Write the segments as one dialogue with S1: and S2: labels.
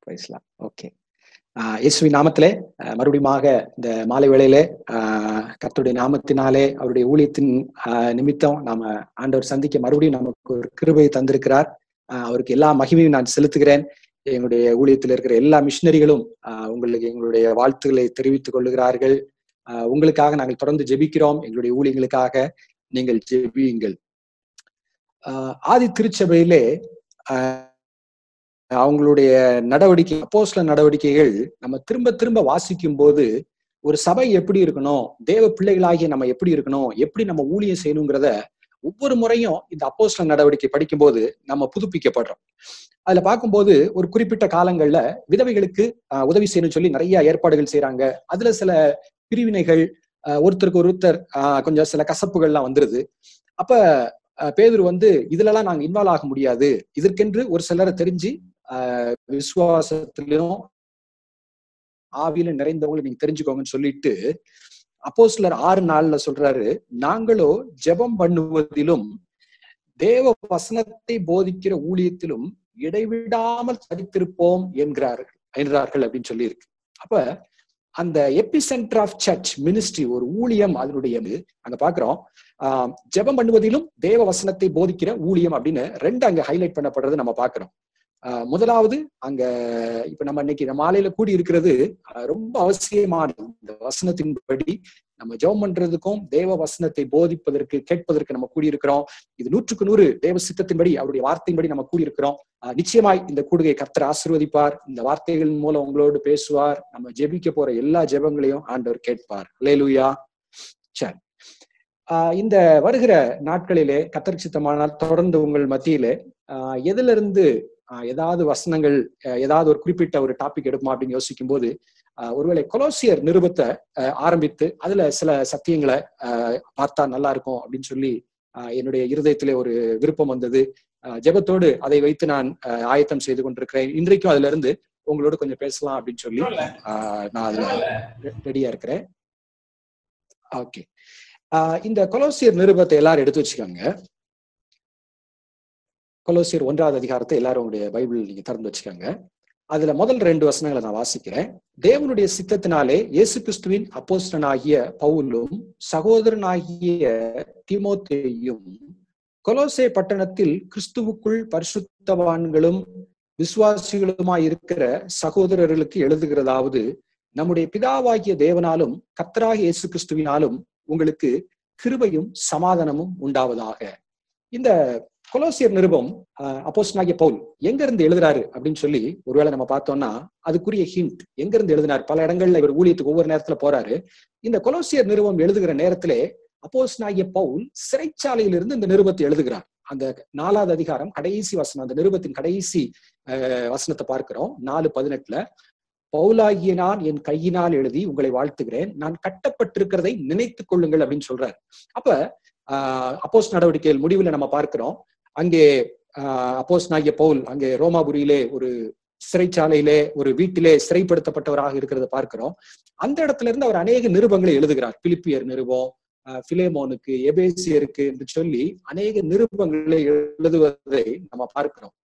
S1: பிரைஸ்லாம் okay இயேசுவி நாமத்திலே அஹ், மறுபடியுமாக இந்த மாலை வேளையிலே ஆஹ், கர்த்தருடைய நாமத்தினாலே அவருடைய ஊழியத்தின் ஆஹ், நிமித்தம் நாம ஆண்டவர் சந்திக்க மறுபடியும் நமக்கு ஒரு கிருபை தந்திருக்கிறார் ஆஹ், அவருக்கு எல்லா மகிமையும் நான் செலுத்துகிறேன் எங்களுடைய ஊழியத்தில் இருக்கிற எல்லா மிஷினரிகளும் ஆஹ், உங்களுக்கு எங்களுடைய வாழ்த்துக்களை தெரிவித்துக் கொள்ளுகிறார்கள் ஆஹ், உங்களுக்காக நாங்கள் தொடர்ந்து ஜெபிக்கிறோம் எங்களுடைய ஊழியங்களுக்காக நீங்கள் ஜெபியுங்கள் ஆஹ், ஆதி திருச்சபையிலே ஆஹ், அவங்களுடைய நடவடிக்கை அப்போஸ்ல நடவடிக்கைகள் நம்ம திரும்ப திரும்ப வாசிக்கும் போது ஒரு சபை எப்படி இருக்கணும் தேவ பிள்ளைகளாகிய நம்ம எப்படி இருக்கணும் எப்படி நம்ம ஊழியம் செய்யணுங்கிறத ஒவ்வொரு முறையும் இந்த அப்போஸ்ல நடவடிக்கை படிக்கும்போது நம்ம புதுப்பிக்கப்படுறோம் அதுல பார்க்கும்போது ஒரு குறிப்பிட்ட காலங்கள்ல விதவைகளுக்கு ஆஹ், உதவி செய்யணும்னு சொல்லி நிறைய ஏற்பாடுகள் செய்யறாங்க அதுல சில பிரிவினைகள் ஆஹ், ஒருத்தருக்கு ஒருத்தர் ஆஹ், கொஞ்சம் சில கசப்புகள்லாம் வந்துருது அப்ப ஆஹ், பேதுரு வந்து இதுலலாம் நாங்க இன்வால்வ் ஆக முடியாது இதற்கென்று ஒரு சிலரை தெரிஞ்சு ஆஹ் விசுவாசத்திலும் ஆவியில நிறைந்தவங்களை நீங்க தெரிஞ்சுக்கோங்கன்னு சொல்லிட்டு அப்போ சிலர் ஆறு நாள்ல சொல்றாரு நாங்களோ ஜெபம் பண்ணுவதிலும் தேவ வசனத்தை போதிக்கிற ஊழியத்திலும் இடைவிடாமல் தரித்திருப்போம் என்கிறார்கள் என்றார்கள் அப்படின்னு சொல்லி இருக்கு அப்ப அந்த epicentre of church ministry ஒரு ஊழியம் அதனுடைய அங்க பாக்குறோம் ஆஹ் ஜெபம் பண்ணுவதிலும் தேவ வசனத்தை போதிக்கிற ஊழியம் அப்படின்னு ரெண்டு அங்க ஹைலைட் பண்ணப்படுறது நம்ம பாக்குறோம் ஆஹ் முதலாவது அங்க இப்ப நம்ம இன்னைக்கு இந்த மாலையில கூடி இருக்கிறது ஆஹ் ரொம்ப அவசியமானது இந்த வசனத்தின்படி நம்ம ஜெபம் பண்றதுக்கும் தேவ வசனத்தை போதிப்பதற்கு கேட்பதற்கு நம்ம கூடியிருக்கிறோம் இது நூற்றுக்கு நூறு தேவ சித்தத்தின்படி அவருடைய வார்த்தையின்படி நம்ம கூடியிருக்கிறோம் ஆஹ் நிச்சயமாய் இந்த கூடுகை கர்த்தர் ஆசிர்வதிப்பார் இந்த வார்த்தைகள் மூலம் உங்களோடு பேசுவார் நம்ம ஜெபிக்க போற எல்லா ஜெபங்களையும் ஆண்டவர் கேட்பார் லேலுயா சரி ஆஹ் இந்த வருகிற நாட்களிலே கத்தர் சித்தமானால் தொடர்ந்து உங்கள் மத்தியிலே ஆஹ் எதுல இருந்து ஆஹ் ஏதாவது வசனங்கள் அஹ் ஏதாவது ஒரு குறிப்பிட்ட ஒரு டாபிக் எடுக்குமா அப்படின்னு யோசிக்கும் போது ஆஹ் ஒருவேளை கொலோசியர் நிருபத்தை ஆஹ் ஆரம்பித்து அதுல சில சத்தியங்களை ஆஹ் பார்த்தா நல்லா இருக்கும் அப்படின்னு சொல்லி ஆஹ் என்னுடைய இருதயத்திலே ஒரு விருப்பம் வந்தது ஆஹ் ஜெபத்தோடு அதை வைத்து நான் ஆஹ் ஆயத்தம் செய்து கொண்டிருக்கிறேன் இன்றைக்கும் அதுல இருந்து உங்களோட கொஞ்சம் பேசலாம் அப்படின்னு சொல்லி ஆஹ் நான் அதுல ரெடியா இருக்கிறேன் ஓகே இந்த கொலோசியர் நிருபத்தை எல்லாரும் எடுத்து வச்சுக்கோங்க கொலோசியர் ஒன்றாவது அதிகாரத்தை எல்லாரும் உங்களுடைய பைபிள் நீங்க திறந்து வச்சுக்கோங்க அதுல முதல் ரெண்டு வசனங்களை நான் வாசிக்கிறேன் தேவனுடைய சித்தத்தினாலே இயேசு கிறிஸ்துவின் அப்போஸ்தலனாகிய பவுலும் சகோதரனாகிய திமோத்தேயும் கொலோசே பட்டணத்தில் கிறிஸ்துவுக்குள் பரிசுத்தவான்களும் விசுவாசிகளுமாய் இருக்கிற சகோதரர்களுக்கு எழுதுகிறதாவது நம்முடைய பிதாவாகிய தேவனாலும் கத்தராக இயேசு கிறிஸ்துவினாலும் உங்களுக்கு கிருபையும் சமாதானமும் உண்டாவதாக இந்த கொலோசியர் நிருபம் அப்போஸ்னாகிய பவுல் எங்க இருந்து எழுதுறாரு அப்படின்னு சொல்லி ஒருவேளை நம்ம பார்த்தோம்னா அதுக்குரிய ஹிண்ட் எங்க இருந்து எழுதினார் பல இடங்கள்ல இவர் ஊழியத்துக்கு ஒவ்வொரு நேரத்துல போறாரு இந்த கொலோசியர் நிருபம் எழுதுகிற நேரத்திலே அப்போஸ்னாகிய பவுல் சிறைச்சாலையிலிருந்து இந்த நிருபத்தை எழுதுகிறார் அந்த நாலாவது அதிகாரம் கடைசி வசனம் அந்த நிருபத்தின் கடைசி அஹ், வசனத்தை பார்க்கிறோம் நாலு பதினெட்டுல பவுலாகிய நான் என் கையினால் எழுதி உங்களை வாழ்த்துகிறேன் நான் கட்டப்பட்டிருக்கிறதை நினைத்துக் கொள்ளுங்கள் அப்படின்னு சொல்றாரு அப்ப ஆஹ் அப்போஸ் நடவடிக்கைகள் முடிவுல நம்ம பார்க்கிறோம் அங்கே ஆஹ் அப்போஸ் நாகிய பவுல் அங்கே ரோமாபுரியிலே ஒரு சிறைச்சாலையிலே ஒரு வீட்டிலே சிறைப்படுத்தப்பட்டவராக இருக்கிறத பார்க்கிறோம் அந்த இடத்துல இருந்து அவர் அநேக நிருபங்களை எழுதுகிறார் பிலிப்பியர் நிருபம் ஆஹ் பிலேமோனுக்கு எபேசியருக்கு என்று சொல்லி அநேக நிருபங்களை எழுதுவதை நம்ம பார்க்கிறோம்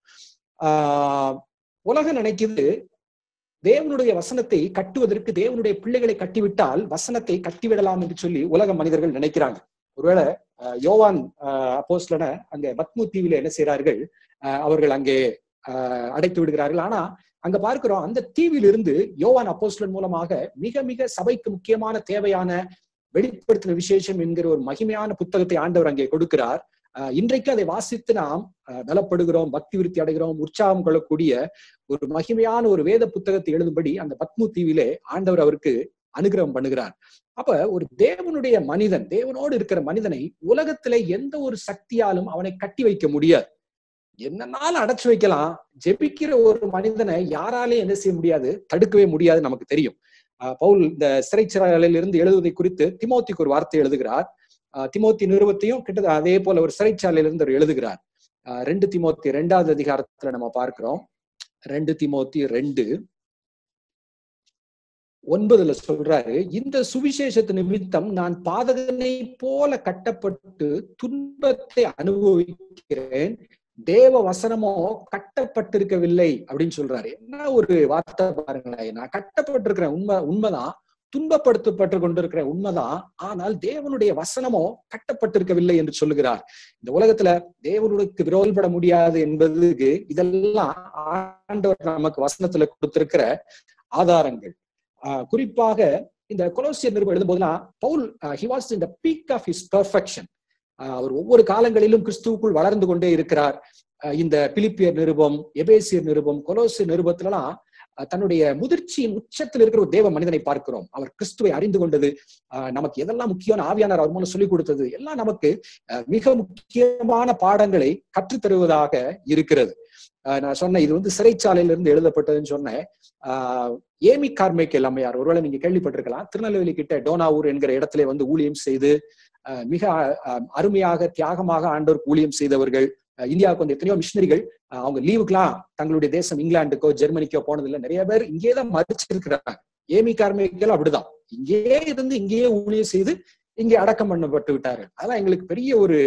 S1: ஆஹ் உலகம் நினைக்குது தேவனுடைய வசனத்தை கட்டுவதற்கு தேவனுடைய பிள்ளைகளை கட்டிவிட்டால் வசனத்தை கட்டிவிடலாம் என்று சொல்லி உலக மனிதர்கள் நினைக்கிறாங்க ஒருவேளை அஹ், யோவான் அப்போஸ்லன அங்க பத்மு தீவில என்ன செய்யறார்கள் அஹ், அவர்கள் அங்கே அஹ், அடைத்து விடுகிறார்கள் ஆனா அங்க பார்க்கிறோம் அந்த தீவிலிருந்து யோவான் அப்போஸ்லன் மூலமாக மிக மிக சபைக்கு முக்கியமான தேவையான வெளிப்படுத்தின விசேஷம் என்கிற ஒரு மகிமையான புத்தகத்தை ஆண்டவர் அங்கே கொடுக்கிறார் அஹ், இன்றைக்கு அதை வாசித்து நாம் அஹ், பலப்படுகிறோம் பக்தி விருத்தி அடைகிறோம் உற்சாகம் கொள்ளக்கூடிய ஒரு மகிமையான ஒரு வேத புத்தகத்தை எழுதும்படி அந்த பத்மு தீவிலே ஆண்டவர் அவருக்கு அனுகிரகம் பண்ணுகிறார் அப்ப ஒரு தேவனுடைய மனிதன் தேவனோடு இருக்கிற மனிதனை உலகத்திலே எந்த ஒரு சக்தியாலும் அவனை கட்டி வைக்க முடியாது என்னன்னாலும் அடைச்சு வைக்கலாம் ஜெபிக்கிற ஒரு மனிதனை யாராலே என்ன செய்ய முடியாது தடுக்கவே முடியாது நமக்கு தெரியும் ஆஹ் பவுல் இந்த சிறைச்சாலையில இருந்து எழுதுவதை குறித்து திமோத்திக்கு ஒரு வார்த்தை எழுதுகிறார் ஆஹ் திமோத்தி நிறுவத்தையும் கிட்டத்தட்ட அதே போல ஒரு சிறைச்சாலையில இருந்து அவர் எழுதுகிறார் ஆஹ் ரெண்டு திமோத்தி ரெண்டாவது அதிகாரத்துல நம்ம பார்க்கிறோம் ரெண்டு திமோத்தி ரெண்டு ஒன்பதுல சொல்றாரு இந்த சுவிசேஷத்து நிமித்தம் நான் பாதகனை போல கட்டப்பட்டு துன்பத்தை அனுபவிக்கிறேன் தேவ வசனமோ கட்டப்பட்டிருக்கவில்லை அப்படின்னு சொல்றாரு என்ன ஒரு வார்த்தை பாருங்களேன் நான் கட்டப்பட்டிருக்கிறேன் உண்மை உண்மைதான் துன்பப்படுத்தப்பட்டு கொண்டிருக்கிற உண்மைதான் ஆனால் தேவனுடைய வசனமோ கட்டப்பட்டிருக்கவில்லை என்று சொல்லுகிறார் இந்த உலகத்துல தேவனுக்கு விரோதப்பட முடியாது என்பதுக்கு இதெல்லாம் ஆண்டவர் நமக்கு வசனத்துல கொடுத்திருக்கிற ஆதாரங்கள் ஆஹ் குறிப்பாக இந்த கொலோசியர் நிருபம் எழுதும்போதுலாம் Paul he was in the peak of his perfection அவர் ஒவ்வொரு காலங்களிலும் கிறிஸ்துவுக்குள் வளர்ந்து கொண்டே இருக்கிறார் இந்த பிலிப்பியர் நிருபம் எபேசியர் நிருபம் கொலோசியர் நிருபத்திலலாம் தன்னுடைய முதிர்ச்சியின் உச்சத்தில் இருக்கிற ஒரு தேவ மனிதனை பார்க்கிறோம் அவர் கிறிஸ்துவை அறிந்து கொண்டது நமக்கு எதெல்லாம் முக்கியமான ஆவியானார் அவர் மூலம் சொல்லிக் கொடுத்தது எல்லாம் நமக்கு மிக முக்கியமான பாடங்களை கற்றுத்தருவதாக இருக்கிறது நான் சொன்னேன் இது வந்து சிறைச்சாலையில இருந்து எழுதப்பட்டதுன்னு சொன்னேன் ஆஹ் ஏமி கார்மைக்கல் அம்மையார் ஒருவேளை நீங்க கேள்விப்பட்டிருக்கலாம் திருநெல்வேலி கிட்ட டோனாவூர் என்கிற இடத்துல வந்து ஊழியம் செய்து மிக அருமையாக தியாகமாக ஆண்டோருக்கு ஊழியம் செய்தவர்கள் இந்தியாவுக்கு வந்து எத்தனையோ மிஷினரிகள் அவங்க லீவுக்கெல்லாம் தங்களுடைய தேசம் இங்கிலாந்துக்கோ ஜெர்மனிக்கோ போனதில்லை நிறைய பேர் இங்கே தான் மதிச்சிருக்கிறாங்க ஏமி கார்மிகள் அப்படிதான் இங்கேயே இருந்து இங்கேயே ஊழியம் செய்து இங்கே அடக்கம் பண்ணப்பட்டு விட்டார்கள் அதெல்லாம் எங்களுக்கு பெரிய ஒரு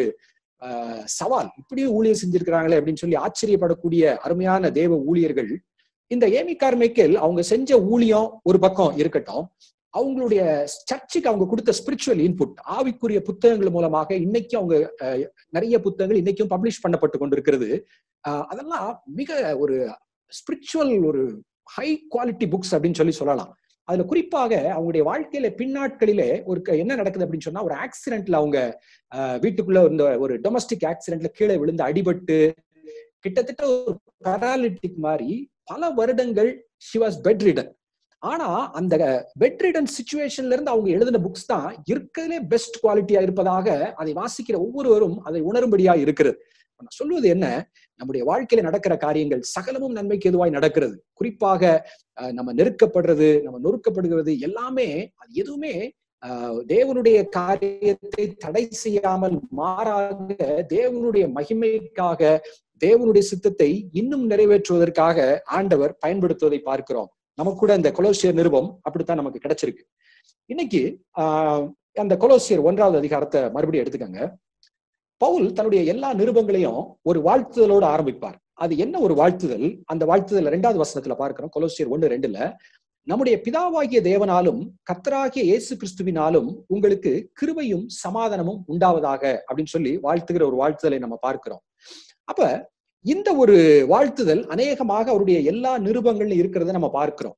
S1: சவால் இப்படியும் ஊழியம் செஞ்சிருக்கிறாங்களே அப்படின்னு சொல்லி ஆச்சரியப்படக்கூடிய அருமையான தேவ ஊழியர்கள் இந்த ஏமி கார்மைக்கல் அவங்க செஞ்ச ஊழியம் ஒரு பக்கம் இருக்கட்டும் அவங்களுடைய சர்ச்சுக்கு அவங்க கொடுத்த ஸ்பிரிச்சுவல் இன்புட் ஆவிக்குரிய புத்தகங்கள் மூலமாக இன்னைக்கும் அவங்க நிறைய புத்தகங்கள் இன்னைக்கும் பப்ளிஷ் பண்ணப்பட்டு கொண்டிருக்கிறது அதெல்லாம் மிக ஒரு ஸ்பிரிச்சுவல் ஒரு ஹை குவாலிட்டி புக்ஸ் அப்படின்னு சொல்லி சொல்லலாம் அதுல குறிப்பாக அவங்களுடைய வாழ்க்கையில பின்னாட்களிலே ஒரு என்ன நடக்குது அப்படின்னு சொன்னா ஒரு ஆக்சிடென்ட்ல அவங்க வீட்டுக்குள்ள இந்த ஒரு டொமஸ்டிக் ஆக்சிடென்ட்ல கீழே விழுந்து அடிபட்டு கிட்டத்தட்ட ஒரு பேராலிட்டிக் மாதிரி பல வருடங்கள் ஷி வாஸ் பெட் ரிடன் ஆனா அந்த பெட் ரிடன் சுச்சுவேஷன்ல இருந்து அவங்க எழுதின புக்ஸ் தான் இருக்கிறதுலே பெஸ்ட் குவாலிட்டியா இருப்பதாக அதை வாசிக்கிற ஒவ்வொருவரும் அதை உணரும்படியா இருக்கிறது நான் சொல்வது என்ன நம்முடைய வாழ்க்கையில நடக்கிற காரியங்கள் சகலமும் நன்மைக்கு எதுவாய் நடக்கிறது குறிப்பாக நம்ம நெருக்கப்படுறது நம்ம நொறுக்கப்படுகிறது எல்லாமே அது எதுவுமே தேவனுடைய காரியத்தை தடை செய்யாமல் மாறாக தேவனுடைய மகிமைக்காக தேவனுடைய சித்தத்தை இன்னும் நிறைவேற்றுவதற்காக ஆண்டவர் பயன்படுத்துவதை பார்க்கிறோம் நமக்கு கூட இந்த கொலோசியர் நிருபம் அப்படித்தான் நமக்கு கிடைச்சிருக்கு இன்னைக்கு ஆஹ் அந்த கொலோசியர் ஒன்றாவது அதிகாரத்தை மறுபடியும் எடுத்துக்கங்க பவுல் தன்னுடைய எல்லா நிருபங்களையும் ஒரு வாழ்த்துதலோடு ஆரம்பிப்பார் அது என்ன ஒரு வாழ்த்துதல் அந்த வாழ்த்துதல் இரண்டாவது வசனத்துல பார்க்கிறோம் கொலோசியர் ஒன்று ரெண்டுல நம்முடைய பிதாவாகிய தேவனாலும் கத்தராகிய இயேசு கிறிஸ்துவினாலும் உங்களுக்கு கிருபையும் சமாதானமும் உண்டாவதாக அப்படின்னு சொல்லி வாழ்த்துகிற ஒரு வாழ்த்துதலை நம்ம பார்க்கிறோம் அப்ப இந்த ஒரு வாழ்த்துதல் அநேகமாக அவருடைய எல்லா நிருபங்கள்ல இருக்கிறத நம்ம பார்க்கிறோம்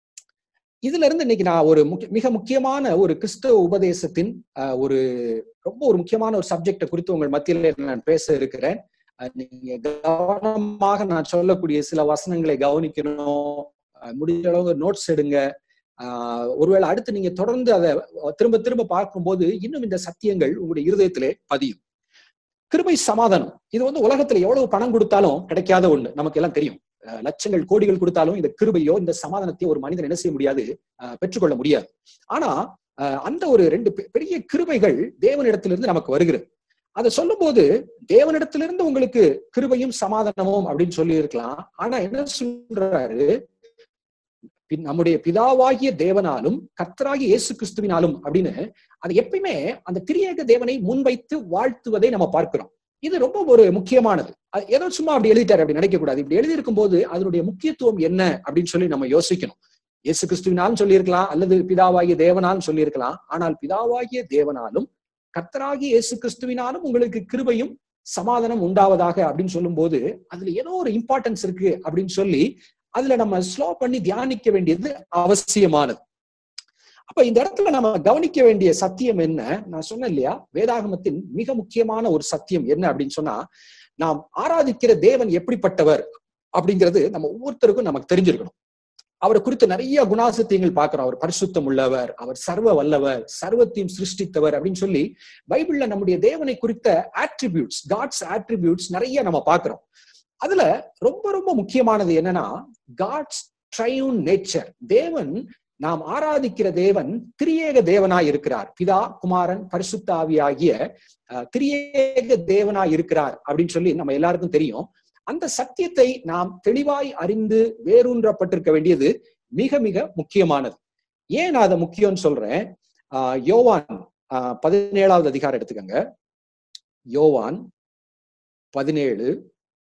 S1: இதுல இருந்து இன்னைக்கு நான் ஒரு முக்கிய மிக முக்கியமான ஒரு கிறிஸ்தவ உபதேசத்தின் ஒரு ரொம்ப ஒரு முக்கியமான ஒரு சப்ஜெக்டை குறித்து உங்கள் மத்தியில நான் பேச இருக்கிறேன் நீங்க கவனமாக நான் சொல்லக்கூடிய சில வசனங்களை கவனிக்கணும் முடிஞ்ச அளவு நோட்ஸ் எடுங்க ஆஹ் ஒருவேளை அடுத்து நீங்க தொடர்ந்து அதை திரும்ப திரும்ப பார்க்கும்போது இன்னும் இந்த சத்தியங்கள் உங்களுடைய இருதயத்திலே பதியும் கிருபை சமாதானம் இது வந்து உலகத்துல எவ்வளவு பணம் கொடுத்தாலும் கிடைக்காத ஒண்ணு நமக்கு எல்லாம் தெரியும் லட்சங்கள் கோடிகள் கொடுத்தாலும் இந்த கிருபையோ இந்த சமாதானத்தையோ ஒரு மனிதன் என்ன செய்ய முடியாது பெற்றுக்கொள்ள முடியாது ஆனா அந்த ஒரு ரெண்டு பெரிய கிருபைகள் தேவனிடத்திலிருந்து நமக்கு வருகிறது அதை சொல்லும் போது தேவனிடத்திலிருந்து உங்களுக்கு கிருபையும் சமாதானமும் அப்படின்னு சொல்லி இருக்கலாம் ஆனா என்ன சொல்றாரு நம்முடைய பிதாவாகிய தேவனாலும் கத்தராகிய இயேசு கிறிஸ்துவினாலும் அப்படின்னு அது எப்பயுமே அந்த திரியேக தேவனை முன்வைத்து வாழ்த்துவதை நம்ம பார்க்கிறோம் இது ரொம்ப ஒரு முக்கியமானது ஏதோ சும்மா அப்படி எழுதிட்டாரு அப்படி நினைக்க கூடாது இப்படி எழுதியிருக்கும் போது அதனுடைய முக்கியத்துவம் என்ன அப்படின்னு சொல்லி நம்ம யோசிக்கணும் இயேசு கிறிஸ்துவினாலும் சொல்லியிருக்கலாம் அல்லது பிதாவாகிய தேவனாலும் சொல்லியிருக்கலாம் ஆனால் பிதாவாகிய தேவனாலும் கர்த்தராகிய இயேசு கிறிஸ்துவினாலும் உங்களுக்கு கிருபையும் சமாதானம் உண்டாவதாக அப்படின்னு சொல்லும் போது அதுல ஏதோ ஒரு இம்பார்ட்டன்ஸ் இருக்கு அப்படின்னு சொல்லி அதுல நம்ம ஸ்லோ பண்ணி தியானிக்க வேண்டியது அவசியமானது அப்ப இந்த இடத்துல நம்ம கவனிக்க வேண்டிய சத்தியம் என்ன நான் சொன்னேன் இல்லையா வேதாகமத்தின் மிக முக்கியமான ஒரு சத்தியம் என்ன அப்படின்னு சொன்னா நாம் ஆராதிக்கிற தேவன் எப்படிப்பட்டவர் அப்படிங்கிறது நம்ம ஒவ்வொருத்தருக்கும் நமக்கு தெரிஞ்சிருக்கணும் அவரை குறித்து நிறைய குணாசத்தியங்கள் பார்க்கிறோம் அவர் பரிசுத்தம் உள்ளவர் அவர் சர்வ வல்லவர் சர்வத்தையும் சிருஷ்டித்தவர் அப்படின்னு சொல்லி பைபிள்ல நம்முடைய தேவனை குறித்த ஆட்ரிபியூட்ஸ் காட்ஸ் ஆட்ரிபியூட்ஸ் நிறைய நம்ம பார்க்கிறோம் அதுல ரொம்ப ரொம்ப முக்கியமானது என்னன்னா காட்ஸ் ட்ரையூன் நேச்சர் தேவன் நாம் ஆராதிக்கிற தேவன் திரியேக தேவனாய் இருக்கிறார் பிதா குமாரன் பரிசுத்த ஆவியாகிய திரியேக தேவனாய் இருக்கிறார் அப்படின்னு சொல்லி நம்ம எல்லாருக்கும் தெரியும் அந்த சத்தியத்தை நாம் தெளிவாய் அறிந்து வேரூன்றப்பட்டிருக்க வேண்டியது மிக மிக முக்கியமானது ஏன் நான் அதை முக்கியம்னு சொல்றேன் ஆஹ் யோவான் ஆஹ் பதினேழாவது அதிகாரம் எடுத்துக்கங்க யோவான் பதினேழு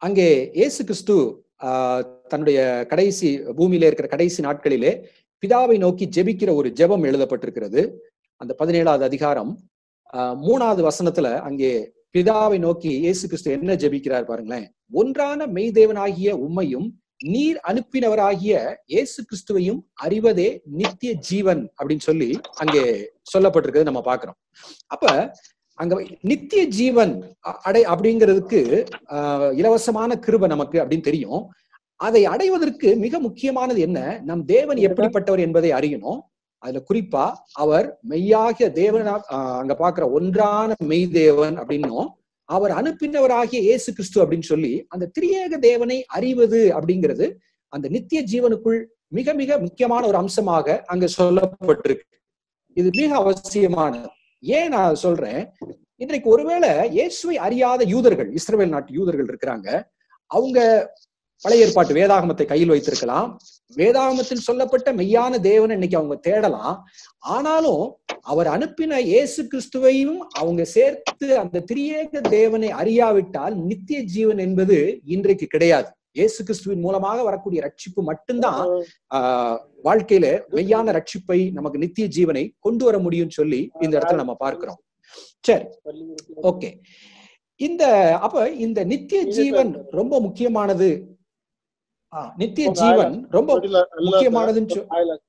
S1: அங்கே இயேசு கிறிஸ்து ஆஹ் தன்னுடைய கடைசி பூமியில இருக்கிற கடைசி நாட்களிலே பிதாவை நோக்கி ஜெபிக்கிற ஒரு ஜெபம் எழுதப்பட்டிருக்கிறது அந்த பதினேழாவது அதிகாரம் ஆஹ் மூணாவது வசனத்துல அங்கே பிதாவை நோக்கி இயேசு கிறிஸ்து என்ன ஜெபிக்கிறார் பாருங்களேன் ஒன்றான மெய்தேவனாகிய உம்மையும் நீர் அனுப்பினவராகிய இயேசு கிறிஸ்துவையும் அறிவதே நித்திய ஜீவன் அப்படின்னு சொல்லி அங்கே சொல்லப்பட்டிருக்கிறது நம்ம பார்க்கிறோம் அப்ப அங்க நித்திய ஜீவன் அ- அடை அப்படிங்கிறதுக்கு ஆஹ் இலவசமான கிருபை நமக்கு அப்படின்னு தெரியும் அதை அடைவதற்கு மிக முக்கியமானது என்ன நம் தேவன் எப்படிப்பட்டவர் என்பதை அறியணும் அதுல குறிப்பா அவர் மெய்யாக தேவனா ஆஹ் அங்க பாக்குற ஒன்றான மெய் தேவன் அப்படின்னும் அவர் அனுப்பினவராகிய இயேசு கிறிஸ்து அப்படின்னு சொல்லி அந்த திரியேக தேவனை அறிவது அப்படிங்கிறது அந்த நித்திய ஜீவனுக்குள் மிக மிக முக்கியமான ஒரு அம்சமாக அங்க சொல்லப்பட்டிருக்கு இது மிக அவசியமானது ஏன் நான் சொல்றேன் இன்றைக்கு ஒருவேளை இயேசுவை அறியாத யூதர்கள் இஸ்ரவேல் நாட்டு யூதர்கள் இருக்கிறாங்க அவங்க பழைய ஏற்பாட்டு வேதாகமத்தை கையில் வைத்திருக்கலாம் வேதாகமத்தில் சொல்லப்பட்ட மெய்யான தேவனை இன்னைக்கு அவங்க தேடலாம் ஆனாலும் அவர் அனுப்பின இயேசு கிறிஸ்துவையும் அவங்க சேர்த்து அந்த திரியேக தேவனை அறியாவிட்டால் நித்திய ஜீவன் என்பது இன்றைக்கு கிடையாது இயேசு கிறிஸ்துவின் மூலமாக வரக்கூடிய ரட்சிப்பு மட்டும்தான் ஆஹ் வாழ்க்கையில மெய்யான ரட்சிப்பை நமக்கு நித்திய ஜீவனை கொண்டு வர முடியும்னு சொல்லி இந்த இடத்துல நம்ம பார்க்கிறோம் சரி ஓகே இந்த அப்ப இந்த நித்திய ஜீவன் ரொம்ப முக்கியமானது ஆ, நித்திய ஜீவன் ரொம்ப முக்கியமானதுன்னு சொ-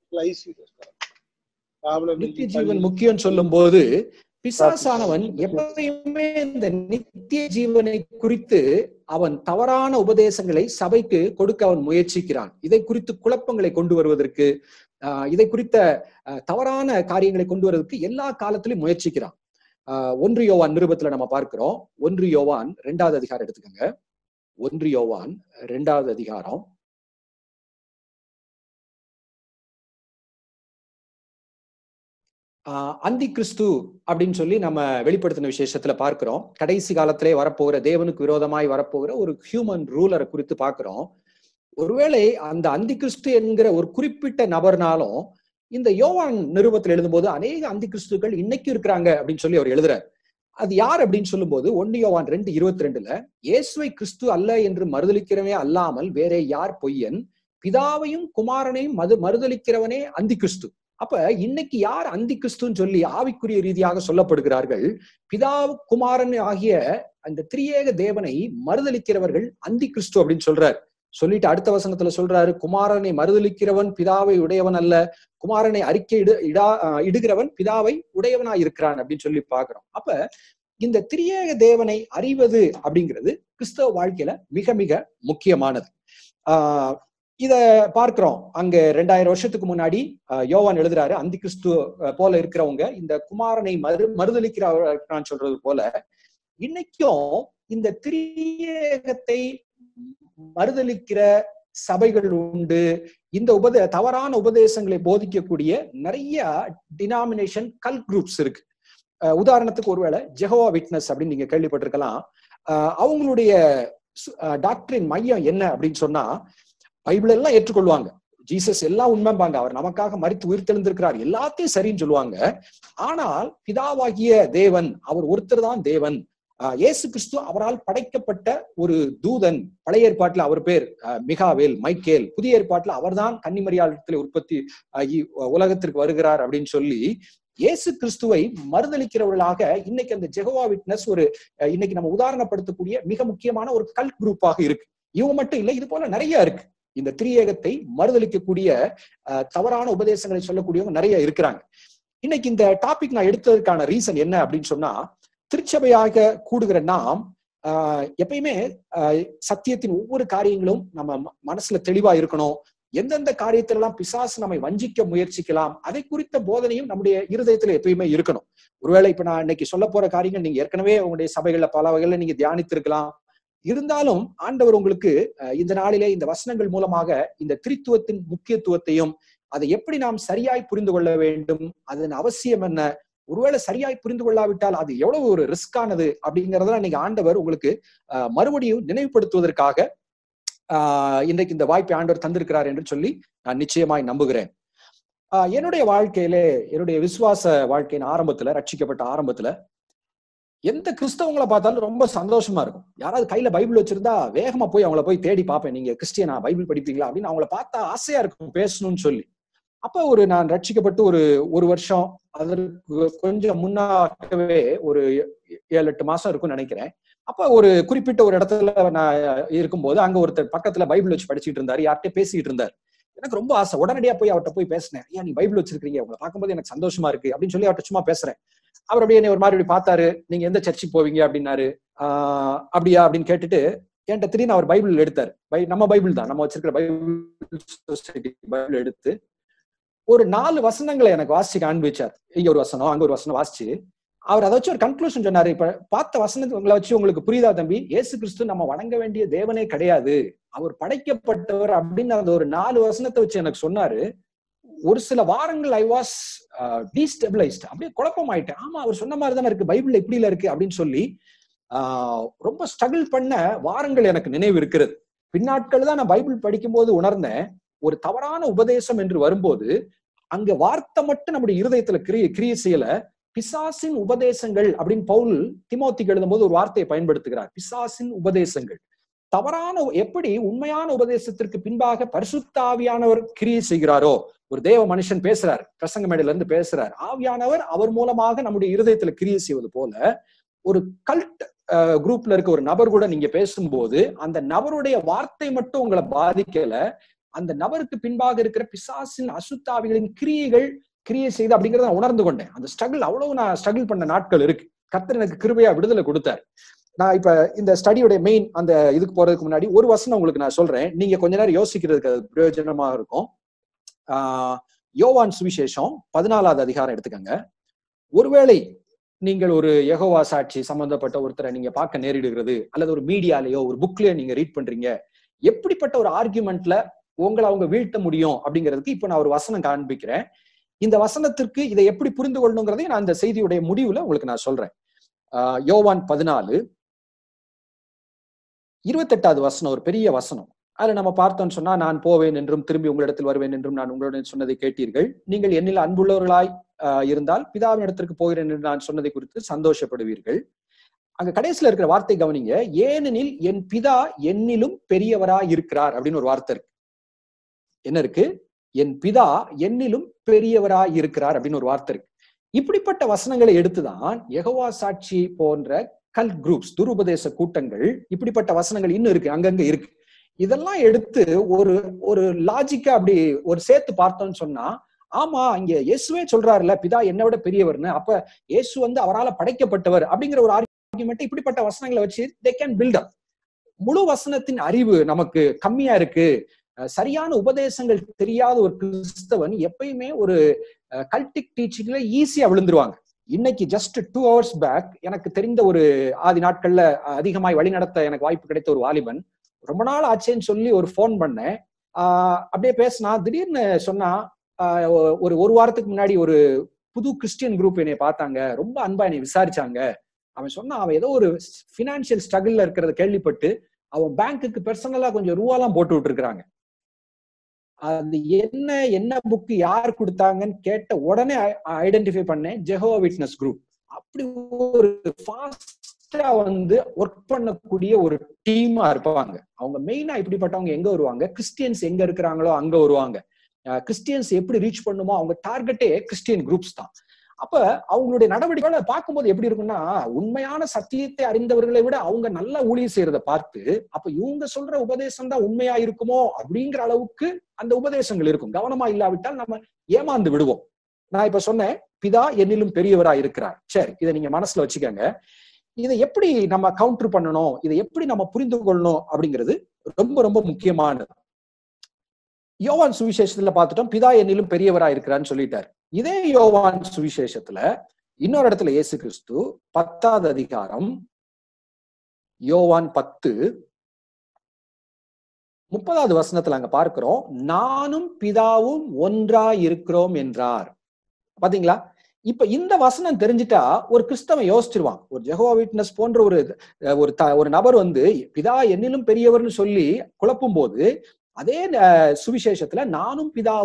S1: நித்திய ஜீவன் முக்கியம் சொல்லும் போது பிசாசானவன் எப்பயுமே இந்த நித்திய ஜீவனை குறித்து அவன் தவறான உபதேசங்களை சபைக்கு கொடுக்க அவன் முயற்சிக்கிறான் இதை குறித்து குழப்பங்களை கொண்டு வருவதற்கு ஆஹ், இதை குறித்த ஆஹ், தவறான காரியங்களை கொண்டு வருவதற்கு எல்லா காலத்திலும் முயற்சிக்கிறான் ஆஹ், ஒன்று யோவான் நிருபத்துல நம்ம பார்க்கிறோம் ஒன்று யோவான் ரெண்டாவது அதிகாரம் எடுத்துக்கோங்க ஒன்று யோவான் ரெண்டாவது அதிகாரம் ஆஹ் அந்தி கிறிஸ்து அப்படின்னு சொல்லி நம்ம வெளிப்படுத்தின விசேஷத்துல பார்க்கிறோம் கடைசி காலத்திலே வரப்போகிற தேவனுக்கு விரோதமாய் வரப்போகிற ஒரு ஹியூமன் ரூலரை குறித்து பார்க்கிறோம் ஒருவேளை அந்த அந்தி கிறிஸ்து என்கிற ஒரு குறிப்பிட்ட நபர்னாலும் இந்த யோவான் நிருபத்தில் எழுதும்போது அநேக அந்தி கிறிஸ்துக்கள் இன்னைக்கு இருக்கிறாங்க அப்படின்னு சொல்லி அவர் எழுதுறார் அது யார் அப்படின்னு சொல்லும்போது ஒன்னு யோவான் ரெண்டு இருபத்தி ரெண்டுல இயேசுவை கிறிஸ்து அல்ல என்று மறுதலிக்கிறவனே அல்லாமல் வேற யார் பொய்யன் பிதாவையும் குமாரனையும் மது மறுதலிக்கிறவனே அந்தி கிறிஸ்து அப்ப இன்னைக்கு யார் அந்தி கிறிஸ்துன்னு சொல்லி ஆவிக்குரிய ரீதியாக சொல்லப்படுகிறார்கள் பிதா குமாரன் ஆகிய அந்த திரியேக தேவனை மறுதலிக்கிறவர்கள் அந்தி கிறிஸ்து அப்படின்னு சொல்றார் சொல்லிட்டு அடுத்த வசனத்துல சொல்றாரு குமாரனை மறுதலிக்கிறவன் பிதாவை உடையவன் அல்ல குமாரனை அறிக்கை இடு இடா அஹ் இடுகிறவன் பிதாவை உடையவனாய் இருக்கிறான் அப்படின்னு சொல்லி பாக்குறோம் அப்ப இந்த திரியேக தேவனை அறிவது அப்படிங்கிறது கிறிஸ்தவ வாழ்க்கையில மிக மிக முக்கியமானது ஆஹ் இத பார்க்கிறோம் அங்க ரெண்டாயிரம் வருஷத்துக்கு முன்னாடி அஹ், யோவான் எழுதுறாரு அந்தி கிறிஸ்து அஹ், போல இருக்கிறவங்க இந்த குமாரனை மறு மறுதலிக்கிறான் சொல்றது போல இன்னைக்கும் இந்த திரியேகத்தை மறுதலிக்கிற சபைகள் உண்டு இந்த உபதே தவறான உபதேசங்களை போதிக்கக்கூடிய நிறைய டினாமினேஷன் கல் குரூப்ஸ் இருக்கு அஹ், உதாரணத்துக்கு ஒருவேளை ஜெகோவா விட்னஸ் அப்படின்னு நீங்க கேள்விப்பட்டிருக்கலாம் அஹ், அவங்களுடைய டாக்டரின் மையம் என்ன அப்படின்னு சொன்னா பைபிள் எல்லாம் ஏற்றுக்கொள்வாங்க ஜீசஸ் எல்லாம் உண்மைம்பாங்க அவர் நமக்காக மறித்து உயிர்த்தெழுந்திருக்கிறார் எல்லாத்தையும் சரின்னு சொல்லுவாங்க ஆனால் பிதாவாகிய தேவன் அவர் ஒருத்தர் தான் தேவன் ஆஹ் இயேசு கிறிஸ்து அவரால் படைக்கப்பட்ட ஒரு தூதன் பழைய ஏற்பாட்டுல அவர் பேர் ஆஹ் மிகாவேல் மைக்கேல் புதிய ஏற்பாட்டுல அவர்தான் கன்னிமரியாளத்தில் உற்பத்தி ஆகி உலகத்திற்கு வருகிறார் அப்படின்னு சொல்லி இயேசு கிறிஸ்துவை மறுதளிக்கிறவர்களாக இன்னைக்கு அந்த ஜெகோவா விட்னஸ் ஒரு அஹ் இன்னைக்கு நம்ம உதாரணப்படுத்தக்கூடிய மிக முக்கியமான ஒரு கல் குரூப்பாக இருக்கு இவங்க மட்டும் இல்லை இது போல நிறைய இருக்கு இந்த திரியேகத்தை மறுதளிக்கக்கூடிய அஹ், தவறான உபதேசங்களை சொல்லக்கூடியவங்க நிறைய இருக்கிறாங்க இன்னைக்கு இந்த டாபிக் நான் எடுத்ததற்கான ரீசன் என்ன அப்படின்னு சொன்னா திருச்சபையாக கூடுகிற நாம் ஆஹ் எப்பயுமே ஆஹ் சத்தியத்தின் ஒவ்வொரு காரியங்களும் நம்ம ம- மனசுல தெளிவா இருக்கணும் எந்தெந்த காரியத்திலெல்லாம் பிசாசு நம்மை வஞ்சிக்க முயற்சிக்கலாம் அதை குறித்த போதனையும் நம்முடைய இருதயத்துல எப்பயுமே இருக்கணும் ஒருவேளை இப்ப நான் இன்னைக்கு சொல்ல போற காரியங்கள் நீங்க ஏற்கனவே உங்களுடைய சபைகள்ல பல வகையில நீங்க தியானித்திருக்கலாம் இருந்தாலும் ஆண்டவர் உங்களுக்கு அஹ், இந்த நாளிலே இந்த வசனங்கள் மூலமாக இந்த திரித்துவத்தின் முக்கியத்துவத்தையும் அதை எப்படி நாம் சரியாய் புரிந்து கொள்ள வேண்டும் அதன் அவசியம் என்ன ஒருவேளை சரியாய் புரிந்து கொள்ளாவிட்டால் அது எவ்வளவு ஒரு ரிஸ்கானது அப்படிங்கறதெல்லாம் இன்னைக்கு ஆண்டவர் உங்களுக்கு அஹ், மறுபடியும் நினைவுபடுத்துவதற்காக ஆஹ் இன்றைக்கு இந்த வாய்ப்பை ஆண்டவர் தந்திருக்கிறார் என்று சொல்லி நான் நிச்சயமாய் நம்புகிறேன் ஆஹ் என்னுடைய வாழ்க்கையிலே என்னுடைய விசுவாச வாழ்க்கையின் ஆரம்பத்துல ரட்சிக்கப்பட்ட ஆரம்பத்துல எந்த கிறிஸ்தவங்களை பார்த்தாலும் ரொம்ப சந்தோஷமா இருக்கும் யாராவது கையில பைபிள் வச்சிருந்தா வேகமா போய் அவங்கள போய் தேடி பார்ப்பேன் நீங்க கிறிஸ்டியனா பைபிள் படிப்பீங்களா அப்படின்னு அவங்கள பார்த்தா ஆசையா இருக்கும் பேசணும்னு சொல்லி அப்ப ஒரு நான் ரட்சிக்கப்பட்டு ஒரு ஒரு வருஷம் அதற்கு கொஞ்சம் முன்னாகவே ஒரு ஏழு எட்டு மாசம் இருக்கும்னு நினைக்கிறேன் அப்ப ஒரு குறிப்பிட்ட ஒரு இடத்துல நான் இருக்கும்போது அங்க ஒருத்தர் பக்கத்துல பைபிள் வச்சு படிச்சுட்டு இருந்தாரு யார்கிட்ட பேசிட்டு இருந்தாரு எனக்கு ரொம்ப ஆசை உடனடியா போய் அவர்கிட்ட போய் பேசினேன் ஐயா நீ பைபிள் வச்சிருக்கீங்க உங்களை பார்க்கும்போது எனக்கு சந்தோஷமா இருக்கு அப்படின்னு சொல்லி அவர்கிட்ட சும்மா பேசுறேன் அவர் அப்படியே என்னை ஒரு மாதிரி இப்படி பார்த்தாரு நீங்க எந்த சர்ச்சுக்கு போவீங்க அப்படின்னாரு ஆஹ் அப்படியா அப்படின்னு கேட்டுட்டு என்கிட்ட திடீர்னு அவர் பைபிள் எடுத்தாரு பை நம்ம பைபிள் தான் நம்ம வச்சிருக்கிற பைபிள் சொசைட்டி பைபிள் எடுத்து ஒரு நாலு வசனங்களை எனக்கு வாசிச்சு காண்பிச்சார் இங்க ஒரு வசனம் அங்க ஒரு வசனம் வாசிச்சு அவர் அதை வச்சு ஒரு கன்க்ளூஷன் சொன்னாரு இப்ப பார்த்த வசனங்களை வச்சு உங்களுக்கு புரியுதா தம்பி இயேசு கிறிஸ்து நம்ம வணங்க வேண்டிய தேவனே கிடையாது அவர் படைக்கப்பட்டவர் அப்படின்னு அந்த ஒரு நாலு வசனத்தை வச்சு எனக்கு சொன்னாரு ஒரு சில வாரங்கள் ஐ வாஸ் டீஸ்டெபிளைஸ்ட் அப்படியே குழப்பம் ஆயிட்டேன் ஆமா அவர் சொன்ன மாதிரி தானே இருக்கு பைபிள்ல இப்படில இருக்கு அப்படின்னு சொல்லி ஆஹ் ரொம்ப ஸ்ட்ரகிள் பண்ண வாரங்கள் எனக்கு நினைவு இருக்கிறது பின்னாட்கள் தான் நான் பைபிள் படிக்கும்போது உணர்ந்தேன் ஒரு தவறான உபதேசம் என்று வரும்போது அங்க வார்த்தை மட்டும் நம்முடைய இருதயத்துல கிரிய கிரிய செய்யல பிசாசின் உபதேசங்கள் அப்படின்னு பவுல் திமோத்திக்கு எழுதும்போது ஒரு வார்த்தையை பயன்படுத்துகிறார் பிசாசின் உபதேசங்கள் தவறான எப்படி உண்மையான உபதேசத்திற்கு பின்பாக பரிசுத்தாவியானவர் கிரியை செய்கிறாரோ ஒரு தேவ மனுஷன் பேசுறார் பிரசங்க மேடையில இருந்து பேசுறார் ஆவியானவர் அவர் மூலமாக நம்முடைய இருதயத்துல கிரியை செய்வது போல ஒரு கல்ட் குரூப்ல இருக்க ஒரு நபர் கூட நீங்க பேசும்போது அந்த நபருடைய வார்த்தை மட்டும் உங்களை பாதிக்கல அந்த நபருக்கு பின்பாக இருக்கிற பிசாசின் அசுத்தாவிகளின் கிரியைகள் கிரியை செய்து அப்படிங்கறத நான் உணர்ந்து கொண்டேன் அந்த ஸ்ட்ரகிள் அவ்வளவு நான் ஸ்ட்ரகிள் பண்ண நாட்கள் இருக்கு கர்த்தர் எனக்கு கிருபையா விடுதலை கொடுத்தார் நான் இப்ப இந்த ஸ்டடியோட மெயின் அந்த இதுக்கு போறதுக்கு முன்னாடி ஒரு வசனம் உங்களுக்கு நான் சொல்றேன் நீங்க கொஞ்ச நேரம் யோசிக்கிறதுக்கு அது பிரயோஜனமாக இருக்கும் ஆஹ் யோவான் சுவிசேஷம் பதினாலாவது அதிகாரம் எடுத்துக்கங்க ஒருவேளை நீங்கள் ஒரு யெகோவா சாட்சி சம்பந்தப்பட்ட ஒருத்தரை நீங்க பார்க்க நேரிடுகிறது அல்லது ஒரு மீடியாலயோ ஒரு புக்லயோ நீங்க ரீட் பண்றீங்க எப்படிப்பட்ட ஒரு ஆர்குமெண்ட்ல உங்களை அவங்க வீழ்த்த முடியும் அப்படிங்கிறதுக்கு இப்ப நான் ஒரு வசனம் காண்பிக்கிறேன் இந்த வசனத்திற்கு இதை எப்படி புரிந்து கொள்ளணுங்கிறதையும் நான் இந்த செய்தியுடைய முடிவுல உங்களுக்கு நான் சொல்றேன் ஆஹ் யோவான் பதினாலு இருபத்தெட்டாவது வசனம் ஒரு பெரிய வசனம் அதுல நம்ம பார்த்தோம்னு சொன்னா நான் போவேன் என்றும் திரும்பி உங்களிடத்தில் வருவேன் என்றும் நான் உங்களுடன் சொன்னதை கேட்டீர்கள் நீங்கள் என்னில் அன்புள்ளவர்களாய் ஆஹ் இருந்தால் பிதாவின் இடத்திற்கு போகிறேன் என்று நான் சொன்னதை குறித்து சந்தோஷப்படுவீர்கள் அங்க கடைசியில இருக்கிற வார்த்தை கவனிங்க ஏனெனில் என் பிதா என்னிலும் பெரியவரா இருக்கிறார் அப்படின்னு ஒரு வார்த்தை இருக்கு என்ன இருக்கு என் பிதா என்னிலும் பெரியவரா இருக்கிறார் அப்படின்னு ஒரு வார்த்தை இருக்கு இப்படிப்பட்ட வசனங்களை எடுத்துதான் யெகோவா சாட்சி போன்ற கல் குரூப்ஸ் துருபதேச கூட்டங்கள் இப்படிப்பட்ட வசனங்கள் இன்னும் இருக்கு அங்கங்க இருக்கு இதெல்லாம் எடுத்து ஒரு ஒரு லாஜிக்கா அப்படி ஒரு சேர்த்து பார்த்தோம்னு சொன்னா ஆமா இங்க இயேசுவே சொல்றாருல்ல பிதா என்னை விட பெரியவர்னு அப்ப இயேசு வந்து அவரால் படைக்கப்பட்டவர் அப்படிங்கிற ஒரு ஆர்குமெண்ட் இப்படிப்பட்ட வசனங்களை வச்சு தே கேன் பில்ட் அப் முழு வசனத்தின் அறிவு நமக்கு கம்மியா இருக்கு சரியான உபதேசங்கள் தெரியாத ஒரு கிறிஸ்தவன் எப்பயுமே ஒரு கல்டிக் டீச்சிங்ல ஈஸியா விழுந்துருவாங்க இன்னைக்கு ஜஸ்ட் டூ ஹவர்ஸ் பேக் எனக்கு தெரிந்த ஒரு ஆதி நாட்கள்ல அதிகமாய் வழிநடத்த எனக்கு வாய்ப்பு கிடைத்த ஒரு வாலிபன் ரொம்ப நாள் ஆச்சேன்னு சொல்லி ஒரு ஃபோன் பண்ணேன் ஆஹ் அப்படியே பேசினா திடீர்னு சொன்னா ஒரு ஒரு வாரத்துக்கு முன்னாடி ஒரு புது கிறிஸ்டியன் குரூப் என்னை பார்த்தாங்க ரொம்ப அன்பா என்னை விசாரிச்சாங்க அவன் சொன்னா அவன் ஏதோ ஒரு பினான்சியல் ஸ்ட்ரகிள்ல இருக்கிறத கேள்விப்பட்டு அவன் பேங்க்குக்கு பர்சனலா கொஞ்சம் ரூபாலாம் போட்டு விட்டுருக்காங்க அது என்ன என்ன புக்கு யார் கொடுத்தாங்கன்னு கேட்ட உடனே ஐடென்டிஃபை பண்ணேன் ஜெஹோவா விட்னஸ் குரூப் அப்படி ஒரு ஃபாஸ்டா வந்து ஒர்க் பண்ணக்கூடிய ஒரு டீமா இருப்பாங்க அவங்க மெயினா இப்படிப்பட்டவங்க எங்க வருவாங்க கிறிஸ்டியன்ஸ் எங்க இருக்கிறாங்களோ அங்க வருவாங்க கிறிஸ்டியன்ஸ் எப்படி ரீச் பண்ணுமோ அவங்க டார்கெட்டே கிறிஸ்டியன் குரூப்ஸ் தான் அப்ப அவங்களுடைய நடவடிக்கைகளை பார்க்கும்போது எப்படி இருக்கும்னா உண்மையான சத்தியத்தை அறிந்தவர்களை விட அவங்க நல்ல ஊழியம் செய்யறத பார்த்து அப்ப இவங்க சொல்ற உபதேசம் தான் உண்மையா இருக்குமோ அப்படிங்கிற அளவுக்கு அந்த உபதேசங்கள் இருக்கும் கவனமா இல்லாவிட்டால் நம்ம ஏமாந்து விடுவோம் நான் இப்ப சொன்னேன் பிதா என்னிலும் பெரியவரா இருக்கிறார் சரி இதை நீங்க மனசுல வச்சுக்கோங்க இதை எப்படி நம்ம கவுண்டர் பண்ணணும் இதை எப்படி நம்ம புரிந்து கொள்ளணும் அப்படிங்கிறது ரொம்ப ரொம்ப முக்கியமானது யோவான் சுவிசேஷத்துல பார்த்துட்டோம் பிதா என்னிலும் பெரியவரா இருக்கிறான்னு சொல்லிட்டாரு இதே யோவான் சுவிசேஷத்துல இன்னொரு இடத்துல இயேசு கிறிஸ்து பத்தாவது அதிகாரம் யோவான் பத்து முப்பதாவது வசனத்துல அங்க பார்க்கிறோம் நானும் பிதாவும் ஒன்றா இருக்கிறோம் என்றார் பாத்தீங்களா இப்ப இந்த வசனம் தெரிஞ்சிட்டா ஒரு கிறிஸ்தவன் யோசிச்சிருவான் ஒரு ஜெகோவா விட்னஸ் போன்ற ஒரு ஒரு ஒரு நபர் வந்து பிதா என்னிலும் பெரியவர்னு சொல்லி குழப்பும் போது அதே சுவிசேஷத்துல நானும் பிதாவும்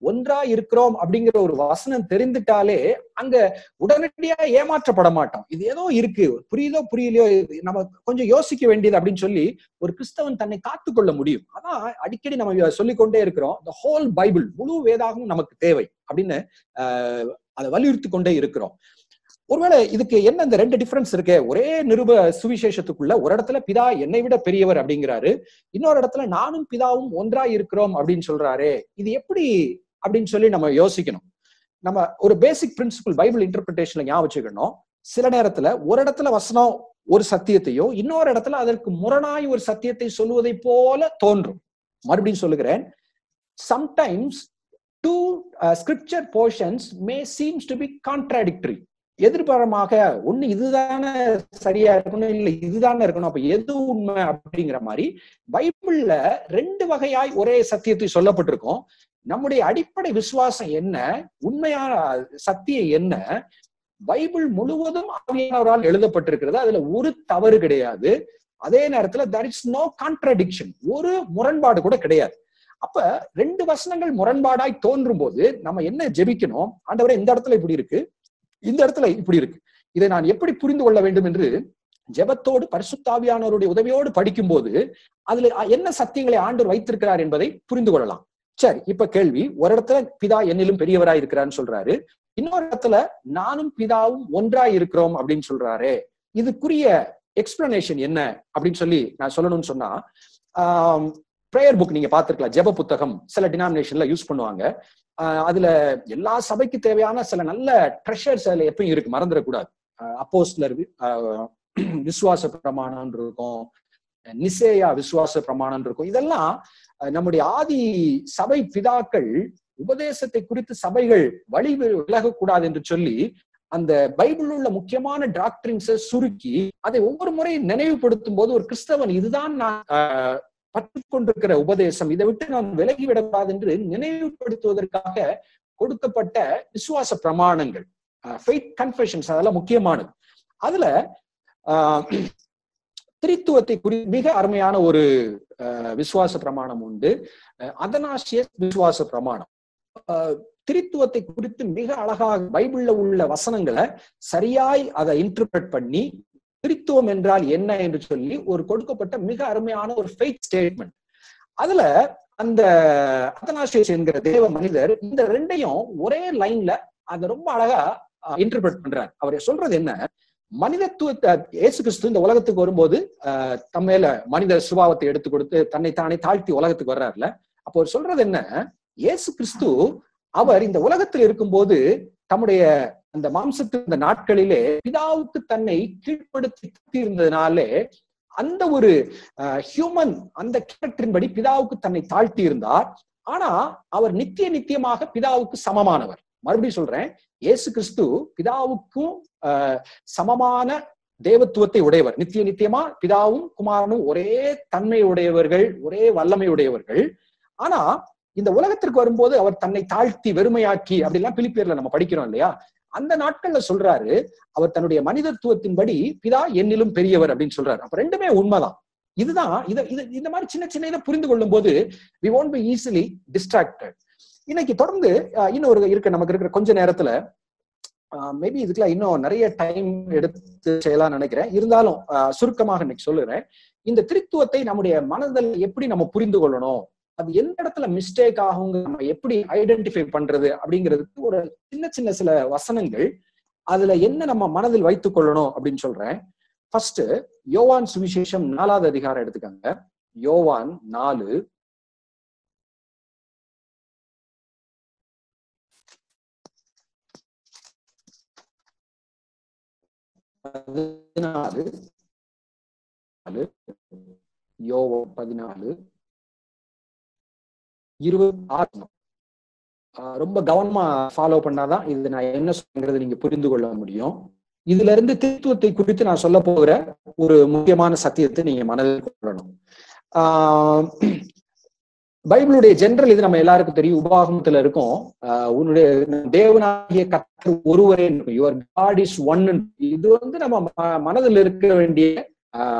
S1: ஒன்றா இருக்கிறோம் அப்படிங்கிற ஒரு வசனம் தெரிந்துட்டாலே அங்க உடனடியா ஏமாற்றப்பட மாட்டோம் இது ஏதோ இருக்கு புரியுதோ புரியலையோ இது நம்ம கொஞ்சம் யோசிக்க வேண்டியது அப்படின்னு சொல்லி ஒரு கிறிஸ்தவன் தன்னை காத்துக்கொள்ள முடியும் அதான் அடிக்கடி நம்ம சொல்லிக்கொண்டே இருக்கிறோம் த ஹோல் பைபிள் முழு வேதாகவும் நமக்கு தேவை அப்படின்னு ஆஹ் அதை வலியுறுத்தி கொண்டே இருக்கிறோம் ஒருவேளை இதுக்கு என்ன இந்த ரெண்டு டிஃபரன்ஸ் இருக்கு ஒரே நிருப சுவிசேஷத்துக்குள்ள ஒரு இடத்துல பிதா என்னை விட பெரியவர் அப்படிங்கிறாரு இன்னொரு இடத்துல நானும் பிதாவும் ஒன்றா இருக்கிறோம் அப்படின்னு சொல்றாரு இது எப்படி அப்படின்னு சொல்லி நம்ம யோசிக்கணும் நம்ம ஒரு பேசிக் பிரின்சிபிள் பைபிள் இன்டர்பிரிட்டேஷன்ல ஞாபகம் வச்சுக்கணும் சில நேரத்துல ஒரு இடத்துல வசனம் ஒரு சத்தியத்தையோ இன்னொரு இடத்துல அதற்கு முரணாய் ஒரு சத்தியத்தை சொல்லுவதை போல தோன்றும் மறுபடியும் சொல்லுகிறேன் sometimes two scripture portions may seems to be contradictory எதிர்பாரமாக ஒண்ணு இதுதானே சரியா இருக்கணும் இல்ல இதுதானே இருக்கணும் அப்ப எது உண்மை அப்படிங்கிற மாதிரி பைபிள்ல ரெண்டு வகையாய் ஒரே சத்தியத்தை சொல்லப்பட்டிருக்கும் நம்முடைய அடிப்படை விசுவாசம் என்ன உண்மையான சத்தியம் என்ன பைபிள் முழுவதும் ஆவியானவரால் எழுதப்பட்டிருக்கிறது அதுல ஒரு தவறு கிடையாது அதே நேரத்துல தர் இஸ் நோ கான்ட்ரடிக்ஷன் ஒரு முரண்பாடு கூட கிடையாது அப்ப ரெண்டு வசனங்கள் முரண்பாடாய் தோன்றும் போது நம்ம என்ன ஜெபிக்கணும் ஆண்டவரே இந்த இடத்துல இப்படி இருக்கு இந்த இடத்துல இப்படி இருக்கு இதை நான் எப்படி புரிந்து கொள்ள வேண்டும் என்று ஜெபத்தோடு பரிசுத்தாவியானவருடைய உதவியோடு படிக்கும்போது அதுல என்ன சத்தியங்களை ஆண்டவர் வைத்திருக்கிறார் என்பதை புரிந்து கொள்ளலாம் சரி இப்ப கேள்வி ஒரு இடத்துல பிதா என்னிலும் பெரியவராய் இருக்கிறான்னு சொல்றாரு இன்னொரு இடத்துல நானும் பிதாவும் ஒன்றாய் இருக்கிறோம் அப்படின்னு சொல்றாரு இதுக்குரிய எக்ஸ்பிளனேஷன் என்ன அப்படின்னு சொல்லி நான் சொல்லணும்னு சொன்னா ப்ரேயர் புக் நீங்க பார்த்திருக்கலாம் ஜெப புத்தகம் சில டினாமினேஷன்ல யூஸ் பண்ணுவாங்க அதுல எல்லா சபைக்கு தேவையான சில நல்ல ட்ரெஷர்ஸ் அதுல எப்பயும் இருக்கு மறந்துடக்கூடாது அப்போஸ்லர் விசுவாச பிரமாணம் இருக்கும் நிசேயா விசுவாச பிரமாணம் இருக்கும் இதெல்லாம் நம்முடைய ஆதி சபை பிதாக்கள் உபதேசத்தை குறித்து சபைகள் வழி விலகக்கூடாது என்று சொல்லி அந்த பைபிள் உள்ள முக்கியமான டாக்டரின்ஸை சுருக்கி அதை ஒவ்வொரு முறை நினைவுபடுத்தும் போது ஒரு கிறிஸ்தவன் இதுதான் நான் பற்று கொண்டிருக்கிற உபதேசம் இதை விட்டு நான் விலகி விடக்கூடாது என்று நினைவுபடுத்துவதற்காக கொடுக்கப்பட்ட விசுவாச பிரமாணங்கள் ஃபெய்த் கன்ஃபெஷன்ஸ் அதெல்லாம் முக்கியமானது அதுல திரித்துவத்தை குறி மிக அருமையான ஒரு விசுவாச பிரமாணம் உண்டு அதனாசிய விசுவாச பிரமாணம் திரித்துவத்தை குறித்து மிக அழகாக பைபிள்ல உள்ள வசனங்களை சரியாய் அதை இன்டர்பிரட் பண்ணி திரித்துவம் என்றால் என்ன என்று சொல்லி ஒரு கொடுக்கப்பட்ட மிக அருமையான ஒரு ஃபெய்த் ஸ்டேட்மெண்ட் அதுல அந்த அதனாசியஸ் என்கிற தேவ மனிதர் இந்த ரெண்டையும் ஒரே லைன்ல அதை ரொம்ப அழகா இன்டர்பிரட் பண்றார் அவர் சொல்றது என்ன மனிதத்துவத்தை இயேசு கிறிஸ்து இந்த உலகத்துக்கு வரும்போது அஹ் தம் மேல மனித சுபாவத்தை எடுத்து கொடுத்து தன்னை தானே தாழ்த்தி உலகத்துக்கு வர்றாருல அப்போ அவர் சொல்றது என்ன இயேசு கிறிஸ்து அவர் இந்த உலகத்தில் இருக்கும்போது தம்முடைய அந்த மாம்சத்து இந்த நாட்களிலே பிதாவுக்கு தன்னை கீழ்ப்படுத்தி இருந்ததுனாலே அந்த ஒரு ஹியூமன் அந்த கேரக்டரின் படி பிதாவுக்கு தன்னை தாழ்த்தி இருந்தார் ஆனா அவர் நித்திய நித்தியமாக பிதாவுக்கு சமமானவர் மறுபடியும் சொல்றேன் இயேசு கிறிஸ்து பிதாவுக்கும் சமமான தேவத்துவத்தை உடையவர் நித்திய நித்தியமா பிதாவும் குமாரனும் ஒரே தன்மை உடையவர்கள் ஒரே வல்லமை உடையவர்கள் ஆனா இந்த உலகத்திற்கு வரும்போது அவர் தன்னை தாழ்த்தி வெறுமையாக்கி அப்படிலாம் பிலிப்பியர்ல நம்ம படிக்கிறோம் இல்லையா அந்த நாட்கள்ல சொல்றாரு அவர் தன்னுடைய மனிதத்துவத்தின்படி பிதா என்னிலும் பெரியவர் அப்படின்னு சொல்றாரு அப்ப ரெண்டுமே உண்மைதான் இதுதான் இதை இது இந்த மாதிரி சின்ன சின்ன இதை புரிந்து கொள்ளும் போது we won't be easily distracted இன்னைக்கு தொடர்ந்து இன்னொரு இருக்க நமக்கு இருக்கிற கொஞ்ச நேரத்துல மேபி இதுக்கெல்லாம் இன்னும் நிறைய டைம் எடுத்து செய்யலாம் நினைக்கிறேன் இருந்தாலும் சுருக்கமாக இன்னைக்கு சொல்லுறேன் இந்த திருத்துவத்தை நம்முடைய மனதில் எப்படி நம்ம புரிந்து கொள்ளணும் அது எந்த இடத்துல மிஸ்டேக் ஆகுங்க நம்ம எப்படி ஐடென்டிஃபை பண்றது அப்படிங்கிறதுக்கு ஒரு சின்ன சின்ன சில வசனங்கள் அதுல என்ன நம்ம மனதில் வைத்துக் கொள்ளணும் அப்படின்னு சொல்றேன் ஃபர்ஸ்ட் யோவான் சுவிசேஷம் நாலாவது அதிகாரம் எடுத்துக்கங்க யோவான் நாலு பதினாலு யோவம் பதினாலு இருபது ஆறு ரொம்ப கவனமா ஃபாலோ பண்ணாதான் இது நான் என்ன சொல்றது நீங்க புரிந்து கொள்ள முடியும் இதுல இருந்து திருத்துவத்தை குறித்து நான் சொல்ல போகிற ஒரு முக்கியமான சத்தியத்தை நீங்க மனதில் கொள்ளணும் ஆஹ் பைபிளுடைய ஜென்ரல் இது நம்ம எல்லாருக்கும் தெரியும் உபாகமத்துல இருக்கும் உன்னுடைய தேவனாகிய கத்தர் ஒருவரே யுவர் காட் இஸ் ஒன் இது வந்து நம்ம மனதில் இருக்க வேண்டிய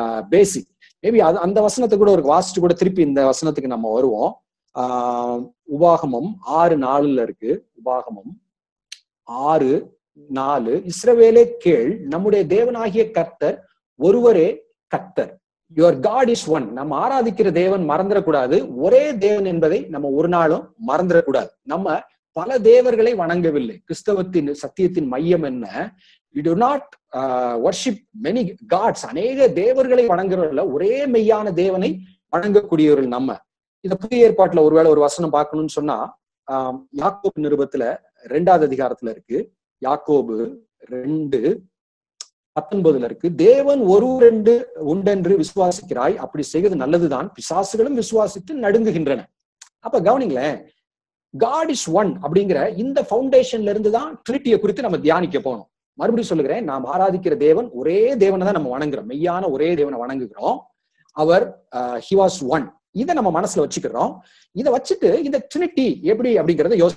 S1: பேசிக் மேபி அது அந்த வசனத்தை கூட ஒரு வாசிச்சு கூட திருப்பி இந்த வசனத்துக்கு நம்ம வருவோம் ஆஹ் உபாகமம் ஆறு நாலுல இருக்கு உபாகமம் ஆறு நாலு இஸ்ரவேலே கேள் நம்முடைய தேவனாகிய கர்த்தர் ஒருவரே கர்த்தர் யுவர் காட் இஸ் ஒன் நம்ம ஆராதிக்கிற தேவன் மறந்துடக்கூடாது ஒரே தேவன் என்பதை நம்ம ஒரு நாளும் மறந்துடக்கூடாது நம்ம பல தேவர்களை வணங்கவில்லை கிறிஸ்தவத்தின் சத்தியத்தின் மையம் என்ன we do not worship many gods அநேக தேவர்களை வணங்குறவர்கள ஒரே மெய்யான தேவனை வணங்கக்கூடியவர்கள் நம்ம இந்த புதிய ஏற்பாட்டுல ஒருவேளை ஒரு வசனம் பார்க்கணும்னு சொன்னா ஆஹ் யாக்கோபு நிருபத்துல ரெண்டாவது அதிகாரத்துல இருக்கு யாக்கோபு ரெண்டு பத்தொன்பதுல இருக்கு தேவன் ஒரு ரெண்டு உண்டென்று விசுவாசிக்கிறாய் அப்படி செய்வது நல்லதுதான் பிசாசுகளும் விசுவாசித்து நடுங்குகின்றன அப்ப கவனிங்களேன் காட் இஸ் ஒன் அப்படிங்கிற இந்த ஃபவுண்டேஷன்ல இருந்து தான் ட்ரினிட்டியை குறித்து நம்ம தியானிக்க போனோம் மறுபடியும் சொல்லுகிறேன் நாம் ஆராதிக்கிற தேவன் ஒரே தேவனை தான் நம்ம வணங்குறோம் மெய்யான ஒரே தேவனை வணங்குகிறோம் அவர் ஹி வாஸ் ஒன் இதை நம்ம மனசுல வச்சுக்கிறோம் இதை வச்சுட்டு இந்த ட்ரினிட்டி எப்படி அப்படிங்கறத யோசி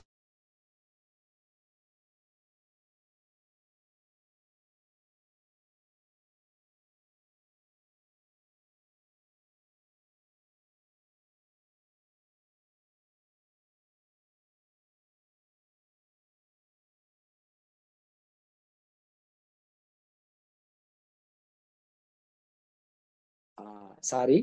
S1: சாரி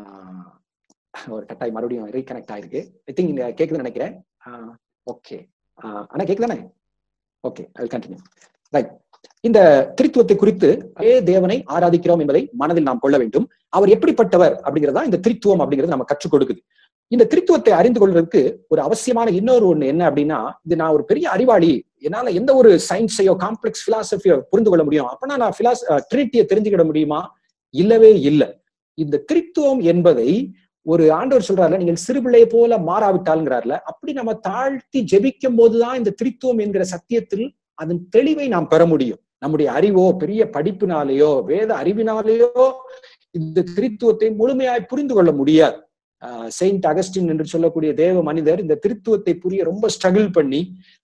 S1: ஒரு கட்டாய் மறுபடியும் ரீகனெக்ட் ஆயிருக்கு ஐ திங்க் இந்த கேக்குதுன்னு நினைக்கிறேன் ஓகே ஆனா கேக்குதானே ஓகே ஐ கண்டினியூ ரைட் இந்த திரித்துவத்தை குறித்து அதே தேவனை ஆராதிக்கிறோம் என்பதை மனதில் நாம் கொள்ள வேண்டும் அவர் எப்படிப்பட்டவர் அப்படிங்கிறதா இந்த திரித்துவம் அப்படிங்கிறது நம்ம கற்றுக் கொடுக்குது இந்த திரித்துவத்தை அறிந்து கொள்வதற்கு ஒரு அவசியமான இன்னொரு ஒண்ணு என்ன அப்படின்னா இது நான் ஒரு பெரிய அறிவாளி என்னால எந்த ஒரு சயின்ஸையோ காம்ப்ளெக்ஸ் பிலாசபியோ புரிந்து கொள்ள முடியும் அப்பனா நான் பிலாஸ் ட்ரினிட்டியை தெரிஞ்சுக்கிட முடியுமா இல்லவே இல்லை இந்த திரித்துவம் என்பதை ஒரு ஆண்டவர் சொல்றாருல நீங்கள் சிறுபிள்ளையை போல மாறாவிட்டாலுங்கிறார்ல அப்படி நம்ம தாழ்த்தி ஜெபிக்கும் போதுதான் இந்த திரித்துவம் என்கிற சத்தியத்தில் அதன் தெளிவை நாம் பெற முடியும் நம்முடைய அறிவோ பெரிய படிப்பினாலேயோ வேத அறிவினாலேயோ இந்த திரித்துவத்தை முழுமையாய் புரிந்து கொள்ள முடியாது செயின்ட் அகஸ்டின் என்று சொல்லக்கூடிய தேவ மனிதர் இந்த திருத்துவத்தை புரிய ரொம்ப ஸ்ட்ரகிள் பண்ணி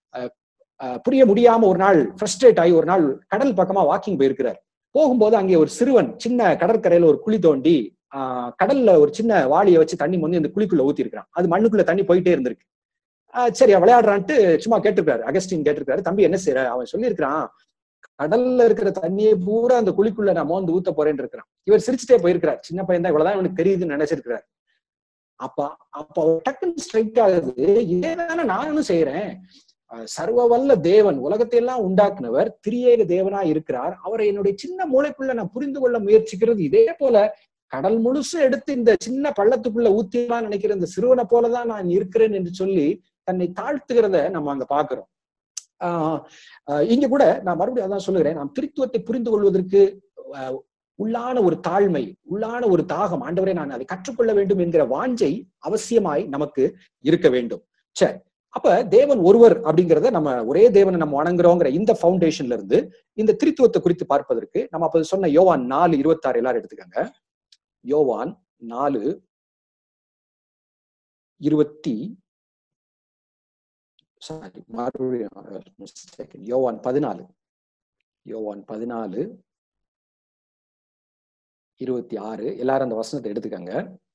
S1: புரிய முடியாம ஒரு நாள் ஃப்ரஸ்ட்ரேட் ஆகி ஒரு நாள் கடல் பக்கமா வாக்கிங் போயிருக்கிறார் போகும்போது அங்கே ஒரு சிறுவன் சின்ன கடற்கரையில ஒரு குழி தோண்டி ஆஹ் கடல்ல ஒரு சின்ன வாளியை வச்சு தண்ணி வந்து இந்த குழிக்குள்ள ஊத்தி இருக்கிறான் அது மண்ணுக்குள்ள தண்ணி போயிட்டே இருந்திருக்கு ஆஹ் சரி விளையாடுறான்ட்டு சும்மா கேட்டிருக்காரு அகஸ்டின் கேட்டிருக்காரு தம்பி என்ன செய்யற அவன் சொல்லியிருக்கிறான் கடல்ல இருக்கிற தண்ணியை பூரா அந்த குழிக்குள்ள நான் மோந்து ஊத்த போறேன்னு இருக்கிறான் இவர் சிரிச்சுட்டே போயிருக்கிறார் சின்ன பையன் தான் இவ்வளவுதான் இவனுக்கு தெரியுதுன்னு நினைச்சிருக்கிறார் அப்ப அப்ப டக்குன்னு ஸ்ட்ரைக் ஆகுது இதேதானே நானும் செய்யறேன் சர்வ வல்ல தேவன் உலகத்தை எல்லாம் உண்டாக்குனவர் திரியேக தேவனா இருக்கிறார் அவரை என்னுடைய சின்ன மூளைக்குள்ள நான் புரிந்து கொள்ள முயற்சிக்கிறது இதே போல கடல் முழுசு எடுத்து இந்த சின்ன பள்ளத்துக்குள்ள ஊத்தியெல்லாம் நினைக்கிற இந்த சிறுவனை போலதான் நான் இருக்கிறேன் என்று சொல்லி தன்னை தாழ்த்துகிறத நம்ம அங்க பாக்குறோம் ஆஹ் இங்க கூட நான் மறுபடியும் அதான் சொல்லுகிறேன் நாம் திருத்துவத்தை புரிந்து கொள்வதற்கு உள்ளான ஒரு தாழ்மை உள்ளான ஒரு தாகம் ஆண்டவரே நான் அதை கற்றுக்கொள்ள வேண்டும் என்கிற வாஞ்சை அவசியமாய் நமக்கு இருக்க வேண்டும் சரி அப்ப தேவன் ஒருவர் அப்படிங்கிறத நம்ம ஒரே தேவனை நம்ம வணங்குறோங்கிற இந்த ஃபவுண்டேஷன்ல இருந்து இந்த திருத்துவத்தை குறித்து பார்ப்பதற்கு நம்ம அப்ப சொன்ன யோவான் நாலு இருபத்தாறு எல்லாரும் எடுத்துக்கோங்க யோவான் நாலு இருபத்தி சாரி மறுபடியும் யோவான் பதினாலு யோவான் பதினாலு இருபத்தி ஆறு எல்லாரும் அந்த வசனத்தை எடுத்துக்கங்க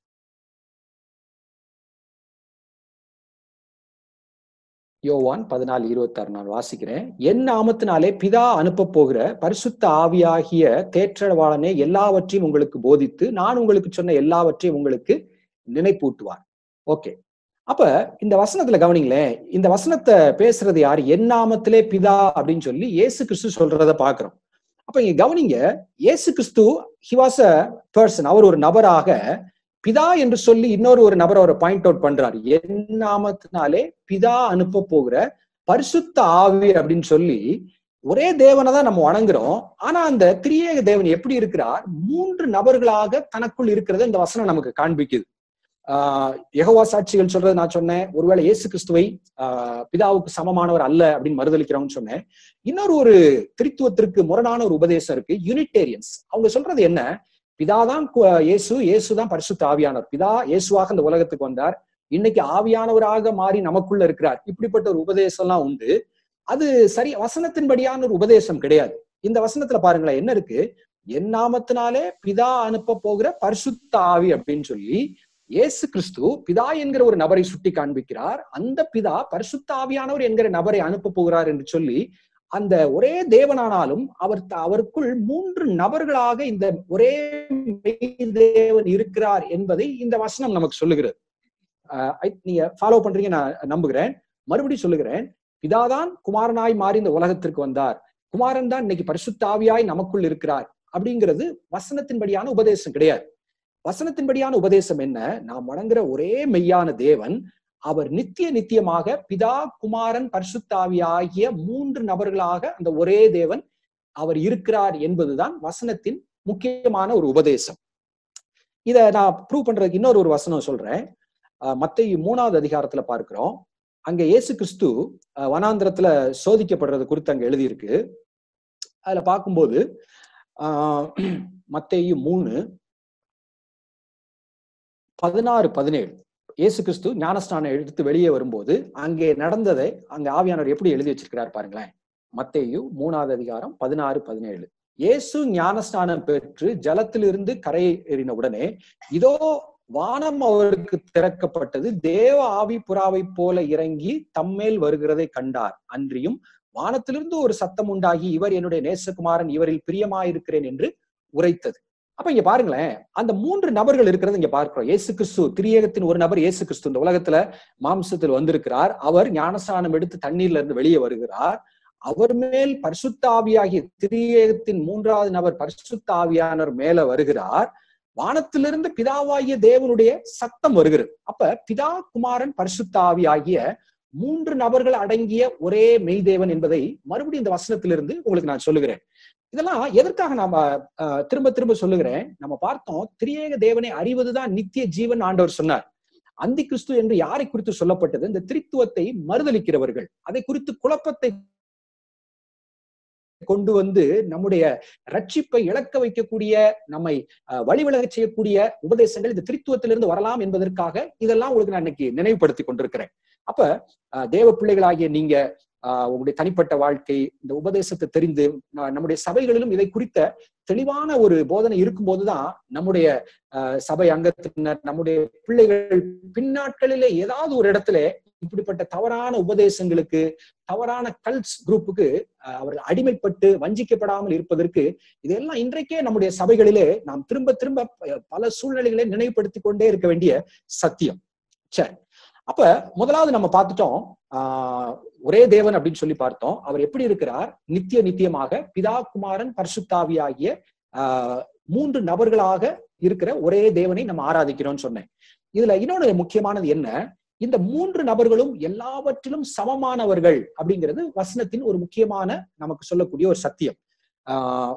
S1: யோவான் பதினாலு இருபத்தி ஆறு நான் வாசிக்கிறேன் என் நாமத்தினாலே பிதா அனுப்ப போகிற பரிசுத்த ஆவியாகிய தேற்றவாளனே எல்லாவற்றையும் உங்களுக்கு போதித்து நான் உங்களுக்கு சொன்ன எல்லாவற்றையும் உங்களுக்கு நினைப்பூட்டுவார் ஓகே அப்ப இந்த வசனத்துல கவனிங்களேன் இந்த வசனத்தை பேசுறது யாரு என் நாமத்திலே பிதா அப்படின்னு சொல்லி இயேசு கிறிஸ்து சொல்றத பாக்குறோம் அப்ப இங்க கவனிங்க இயேசு கிறிஸ்து ஹி வாஸ் அ பர்சன் அவர் ஒரு நபராக பிதா என்று சொல்லி இன்னொரு ஒரு நபர் அவரை பாயிண்ட் அவுட் பண்றாரு என் நாமத்தினாலே பிதா அனுப்ப போகிற பரிசுத்த ஆவி அப்படின்னு சொல்லி ஒரே தேவனை தான் நம்ம வணங்குறோம் ஆனா அந்த திரியேக தேவன் எப்படி இருக்கிறார் மூன்று நபர்களாக தனக்குள் இருக்கிறத இந்த வசனம் நமக்கு காண்பிக்குது ஆஹ் யகவா சாட்சிகள் சொல்றது நான் சொன்னேன் ஒருவேளை இயேசு கிறிஸ்துவை ஆஹ் பிதாவுக்கு சமமானவர் அல்ல அப்படின்னு மறுதளிக்கிறவங்க சொன்னேன் இன்னொரு ஒரு திருத்துவத்திற்கு முரணான ஒரு உபதேசம் இருக்கு யூனிடேரியன்ஸ் அவங்க சொல்றது என்ன பிதாதான் இயேசு இயேசுதான் பரிசுத்த ஆவியானவர் பிதா இயேசுவாக இந்த உலகத்துக்கு வந்தார் இன்னைக்கு ஆவியானவராக மாறி நமக்குள்ள இருக்கிறார் இப்படிப்பட்ட ஒரு உபதேசம் எல்லாம் உண்டு அது சரி வசனத்தின்படியான ஒரு உபதேசம் கிடையாது இந்த வசனத்துல பாருங்களேன் என்ன இருக்கு என் நாமத்தினாலே பிதா அனுப்ப போகிற பரிசுத்த ஆவி அப்படின்னு சொல்லி இயேசு கிறிஸ்து பிதா என்கிற ஒரு நபரை சுட்டி காண்பிக்கிறார் அந்த பிதா பரிசுத்த ஆவியானவர் என்கிற நபரை அனுப்ப போகிறார் என்று சொல்லி அந்த ஒரே தேவனானாலும் அவர் அவருக்குள் மூன்று நபர்களாக இந்த ஒரே தேவன் இருக்கிறார் என்பதை இந்த வசனம் நமக்கு சொல்லுகிறது நீங்க ஃபாலோ பண்றீங்க நான் நம்புகிறேன் மறுபடியும் சொல்லுகிறேன் பிதாதான் குமாரனாய் மாறி இந்த உலகத்திற்கு வந்தார் குமாரன் தான் இன்னைக்கு பரிசுத்தாவியாய் நமக்குள் இருக்கிறார் அப்படிங்கிறது வசனத்தின்படியான உபதேசம் கிடையாது வசனத்தின்படியான உபதேசம் என்ன நாம் வணங்குற ஒரே மெய்யான தேவன் அவர் நித்திய நித்தியமாக பிதா குமாரன் பரிசுத்தாவி ஆகிய மூன்று நபர்களாக அந்த ஒரே தேவன் அவர் இருக்கிறார் என்பதுதான் வசனத்தின் முக்கியமான ஒரு உபதேசம் இத நான் ப்ரூவ் பண்றதுக்கு இன்னொரு ஒரு வசனம் சொல்றேன் மத்திய மூணாவது அதிகாரத்துல பார்க்கிறோம் அங்க இயேசு கிறிஸ்து வனாந்திரத்துல சோதிக்கப்படுறது குறித்து அங்க எழுதியிருக்கு அதுல பார்க்கும்போது ஆஹ் மத்தேயு மூணு பதினாறு பதினேழு இயேசு கிறிஸ்து ஞானஸ்தானம் எடுத்து வெளியே வரும்போது அங்கே நடந்ததை அங்க ஆவியானவர் எப்படி எழுதி வச்சிருக்கிறார் பாருங்களேன் மத்தேயு மூணாவது அதிகாரம் பதினாறு பதினேழு இயேசு ஞானஸ்தானம் பெற்று ஜலத்திலிருந்து கரை ஏறின உடனே இதோ வானம் அவருக்கு திறக்கப்பட்டது தேவ ஆவி புறாவை போல இறங்கி தம்மேல் வருகிறதை கண்டார் அன்றியும் வானத்திலிருந்து ஒரு சத்தம் உண்டாகி இவர் என்னுடைய நேசகுமாரன் இவரில் பிரியமாயிருக்கிறேன் என்று உரைத்தது அப்ப இங்க பாருங்களேன் அந்த மூன்று நபர்கள் இருக்கிறது இங்க பார்க்கிறோம் இயேசு கிறிஸ்து திரியகத்தின் ஒரு நபர் இயேசு கிறிஸ்து இந்த உலகத்துல மாம்சத்தில் வந்திருக்கிறார் அவர் ஞானஸ்தானம் எடுத்து தண்ணீர்ல இருந்து வெளியே வருகிறார் அவர் மேல் பரிசுத்தாவியாகிய திரியகத்தின் மூன்றாவது நபர் பரிசுத்தாவியானவர் மேல வருகிறார் வானத்திலிருந்து பிதாவாகிய தேவனுடைய சத்தம் வருகிறது அப்ப பிதா குமாரன் பரிசுத்தாவி ஆகிய மூன்று நபர்கள் அடங்கிய ஒரே மெய்தேவன் என்பதை மறுபடியும் இந்த வசனத்திலிருந்து உங்களுக்கு நான் சொல்லுகிறேன் இதெல்லாம் எதற்காக நாம திரும்ப திரும்ப சொல்லுகிறேன் நம்ம பார்த்தோம் திரியேக தேவனை அறிவதுதான் நித்திய ஜீவன் ஆண்டவர் சொன்னார் அந்தி கிறிஸ்து என்று யாரை குறித்து சொல்லப்பட்டது இந்த திரித்துவத்தை மறுதளிக்கிறவர்கள் அதை குறித்து குழப்பத்தை கொண்டு வந்து நம்முடைய ரட்சிப்பை இழக்க வைக்கக்கூடிய நம்மை வழிவிலக செய்யக்கூடிய உபதேசங்கள் இந்த திரித்துவத்திலிருந்து வரலாம் என்பதற்காக இதெல்லாம் உங்களுக்கு நான் இன்னைக்கு நினைவுபடுத்தி கொண்டிருக்கிறேன் அப்ப தேவ பிள்ளைகளாகிய நீங்க உங்களுடைய தனிப்பட்ட வாழ்க்கை இந்த உபதேசத்தை தெரிந்து நம்முடைய சபைகளிலும் இதை குறித்த தெளிவான ஒரு போதனை இருக்கும்போதுதான் நம்முடைய சபை அங்கத்தினர் நம்முடைய பிள்ளைகள் பின்னாட்களிலே ஏதாவது ஒரு இடத்துல இப்படிப்பட்ட தவறான உபதேசங்களுக்கு தவறான கல்ஸ் குரூப்புக்கு அவர்கள் அடிமைப்பட்டு வஞ்சிக்கப்படாமல் இருப்பதற்கு இதெல்லாம் இன்றைக்கே நம்முடைய சபைகளிலே நாம் திரும்ப திரும்ப பல சூழ்நிலைகளை நினைவுபடுத்தி கொண்டே இருக்க வேண்டிய சத்தியம் சரி அப்ப முதலாவது நம்ம பார்த்துட்டோம் ஆஹ் ஒரே தேவன் அப்படின்னு சொல்லி பார்த்தோம் அவர் எப்படி இருக்கிறார் நித்திய நித்தியமாக பிதா குமாரன் பரிசுத்தாவி ஆகிய ஆஹ் மூன்று நபர்களாக இருக்கிற ஒரே தேவனை நம்ம ஆராதிக்கிறோம்னு சொன்னேன் இதுல இன்னொன்று முக்கியமானது என்ன இந்த மூன்று நபர்களும் எல்லாவற்றிலும் சமமானவர்கள் அப்படிங்கிறது வசனத்தின் ஒரு முக்கியமான நமக்கு சொல்லக்கூடிய ஒரு சத்தியம் ஆஹ்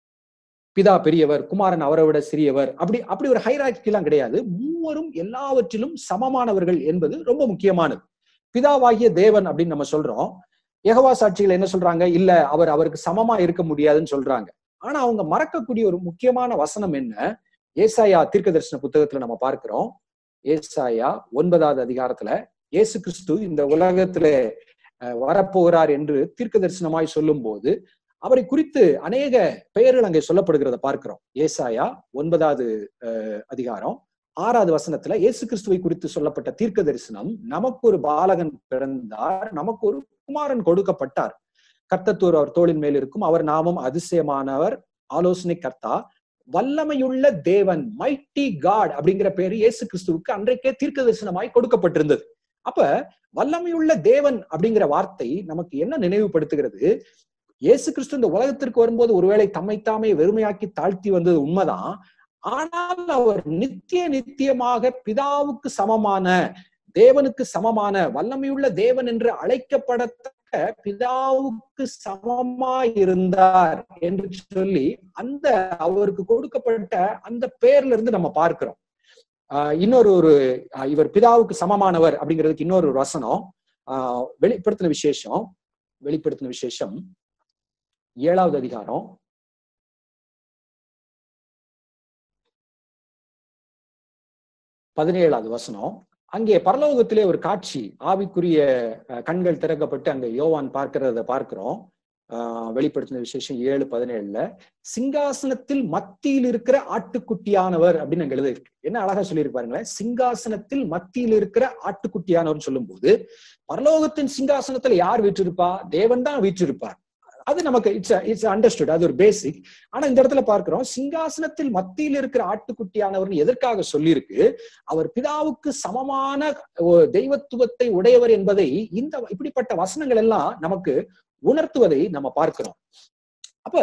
S1: பிதா பெரியவர் குமாரன் அவரை விட சிறியவர் அப்படி அப்படி ஒரு ஹைராக்கிலாம் கிடையாது மூவரும் எல்லாவற்றிலும் சமமானவர்கள் என்பது ரொம்ப முக்கியமானது பிதாவாகிய தேவன் அப்படின்னு நம்ம சொல்றோம் எகவா சாட்சிகள் என்ன சொல்றாங்க இல்ல அவர் அவருக்கு சமமா இருக்க முடியாதுன்னு சொல்றாங்க ஆனா அவங்க மறக்கக்கூடிய ஒரு முக்கியமான வசனம் என்ன ஏசாயா தீர்க்க தரிசன புத்தகத்துல நம்ம பார்க்கிறோம் ஏசாயா ஒன்பதாவது அதிகாரத்துல இயேசு கிறிஸ்து இந்த உலகத்துல வரப்போகிறார் என்று தீர்க்க தரிசனமாய் சொல்லும் போது அவரை குறித்து அநேக பெயர்கள் அங்கே சொல்லப்படுகிறத பார்க்கிறோம் ஏசாயா ஒன்பதாவது அதிகாரம் ஆறாவது வசனத்துல இயேசு கிறிஸ்துவை குறித்து சொல்லப்பட்ட தீர்க்க தரிசனம் நமக்கு ஒரு பாலகன் பிறந்தார் நமக்கு ஒரு குமாரன் கொடுக்கப்பட்டார் கர்த்தத்தூர் அவர் தோளின் மேல் இருக்கும் அவர் நாமம் அதிசயமானவர் ஆலோசனை கர்த்தா வல்லமையுள்ள தேவன் மைட்டி காட் அப்படிங்கிற பேரு இயேசு கிறிஸ்துவுக்கு அன்றைக்கே தீர்க்க தரிசனமாய் கொடுக்கப்பட்டிருந்தது அப்ப வல்லமையுள்ள தேவன் அப்படிங்கிற வார்த்தை நமக்கு என்ன நினைவுபடுத்துகிறது இயேசு கிறிஸ்து இந்த உலகத்திற்கு வரும்போது ஒருவேளை தம்மைத்தாமே வெறுமையாக்கி தாழ்த்தி வந்தது உண்மைதான் ஆனால் அவர் நித்திய நித்தியமாக பிதாவுக்கு சமமான தேவனுக்கு சமமான வல்லமையுள்ள தேவன் என்று அழைக்கப்படத்தக்க பிதாவுக்கு சமமாய் இருந்தார் என்று சொல்லி அந்த அவருக்கு கொடுக்கப்பட்ட அந்த பெயர்ல இருந்து நம்ம பார்க்கிறோம் ஆஹ் இன்னொரு ஒரு இவர் பிதாவுக்கு சமமானவர் அப்படிங்கிறதுக்கு இன்னொரு வசனம் ஆஹ் வெளிப்படுத்தின விசேஷம் வெளிப்படுத்தின விசேஷம் ஏழாவது அதிகாரம் பதினேழாவது வசனம் அங்கே பரலோகத்திலே ஒரு காட்சி ஆவிக்குரிய கண்கள் திறக்கப்பட்டு அங்க யோவான் பார்க்கிறத பார்க்கிறோம் ஆஹ் வெளிப்படுத்தின விசேஷம் ஏழு பதினேழுல சிங்காசனத்தில் மத்தியில் இருக்கிற ஆட்டுக்குட்டியானவர் அப்படின்னு அங்க எழுதியிருக்கு என்ன அழகா சொல்லியிருப்பாருங்களேன் சிங்காசனத்தில் மத்தியில் இருக்கிற ஆட்டுக்குட்டியானவர் சொல்லும் போது பரலோகத்தின் சிங்காசனத்துல யார் வீற்றிருப்பா தேவன் தான் வீற்றிருப்பார் அது நமக்கு இட்ஸ் இட்ஸ் அண்டர்ஸ்டுட் அது ஒரு பேசிக் ஆனா இந்த இடத்துல பார்க்கிறோம் சிங்காசனத்தில் மத்தியில் இருக்கிற ஆட்டுக்குட்டியானவர் எதற்காக சொல்லியிருக்கு அவர் பிதாவுக்கு சமமான தெய்வத்துவத்தை உடையவர் என்பதை இந்த இப்படிப்பட்ட வசனங்கள் எல்லாம் நமக்கு உணர்த்துவதை நம்ம பார்க்கிறோம் அப்ப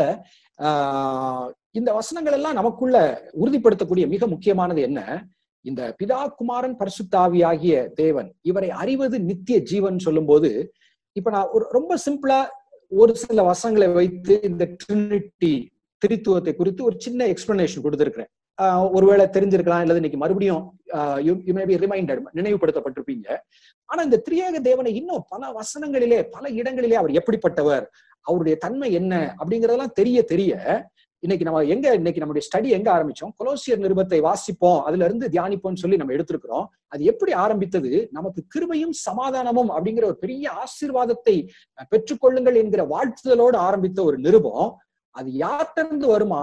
S1: ஆஹ் இந்த வசனங்கள் எல்லாம் நமக்குள்ள உறுதிப்படுத்தக்கூடிய மிக முக்கியமானது என்ன இந்த பிதா குமாரன் பரிசுத்தாவியாகிய தேவன் இவரை அறிவது நித்திய ஜீவன் சொல்லும் போது இப்ப நான் ஒரு ரொம்ப சிம்பிளா ஒரு சில வசங்களை வைத்து இந்த ட்ரினிட்டி திரித்துவத்தை குறித்து ஒரு சின்ன எக்ஸ்பிளனேஷன் கொடுத்திருக்கிறேன் ஒருவேளை தெரிஞ்சிருக்கலாம் இல்லது இன்னைக்கு மறுபடியும் ரிமைண்டட் நினைவுபடுத்தப்பட்டிருப்பீங்க ஆனா இந்த திரியேக தேவனை இன்னும் பல வசனங்களிலே பல இடங்களிலே அவர் எப்படிப்பட்டவர் அவருடைய தன்மை என்ன அப்படிங்கறதெல்லாம் தெரிய தெரிய இன்னைக்கு நம்ம எங்க இன்னைக்கு நம்முடைய ஸ்டடி எங்க ஆரம்பிச்சோம் கொலோசியர் நிருபத்தை வாசிப்போம் அதுல இருந்து தியானிப்போம்னு சொல்லி நம்ம எடுத்திருக்கிறோம் அது எப்படி ஆரம்பித்தது நமக்கு கிருபையும் சமாதானமும் அப்படிங்கிற ஒரு பெரிய ஆசீர்வாதத்தை பெற்றுக்கொள்ளுங்கள் என்கிற வாழ்த்துதலோடு ஆரம்பித்த ஒரு நிருபம் அது யார்கிட்ட வருமா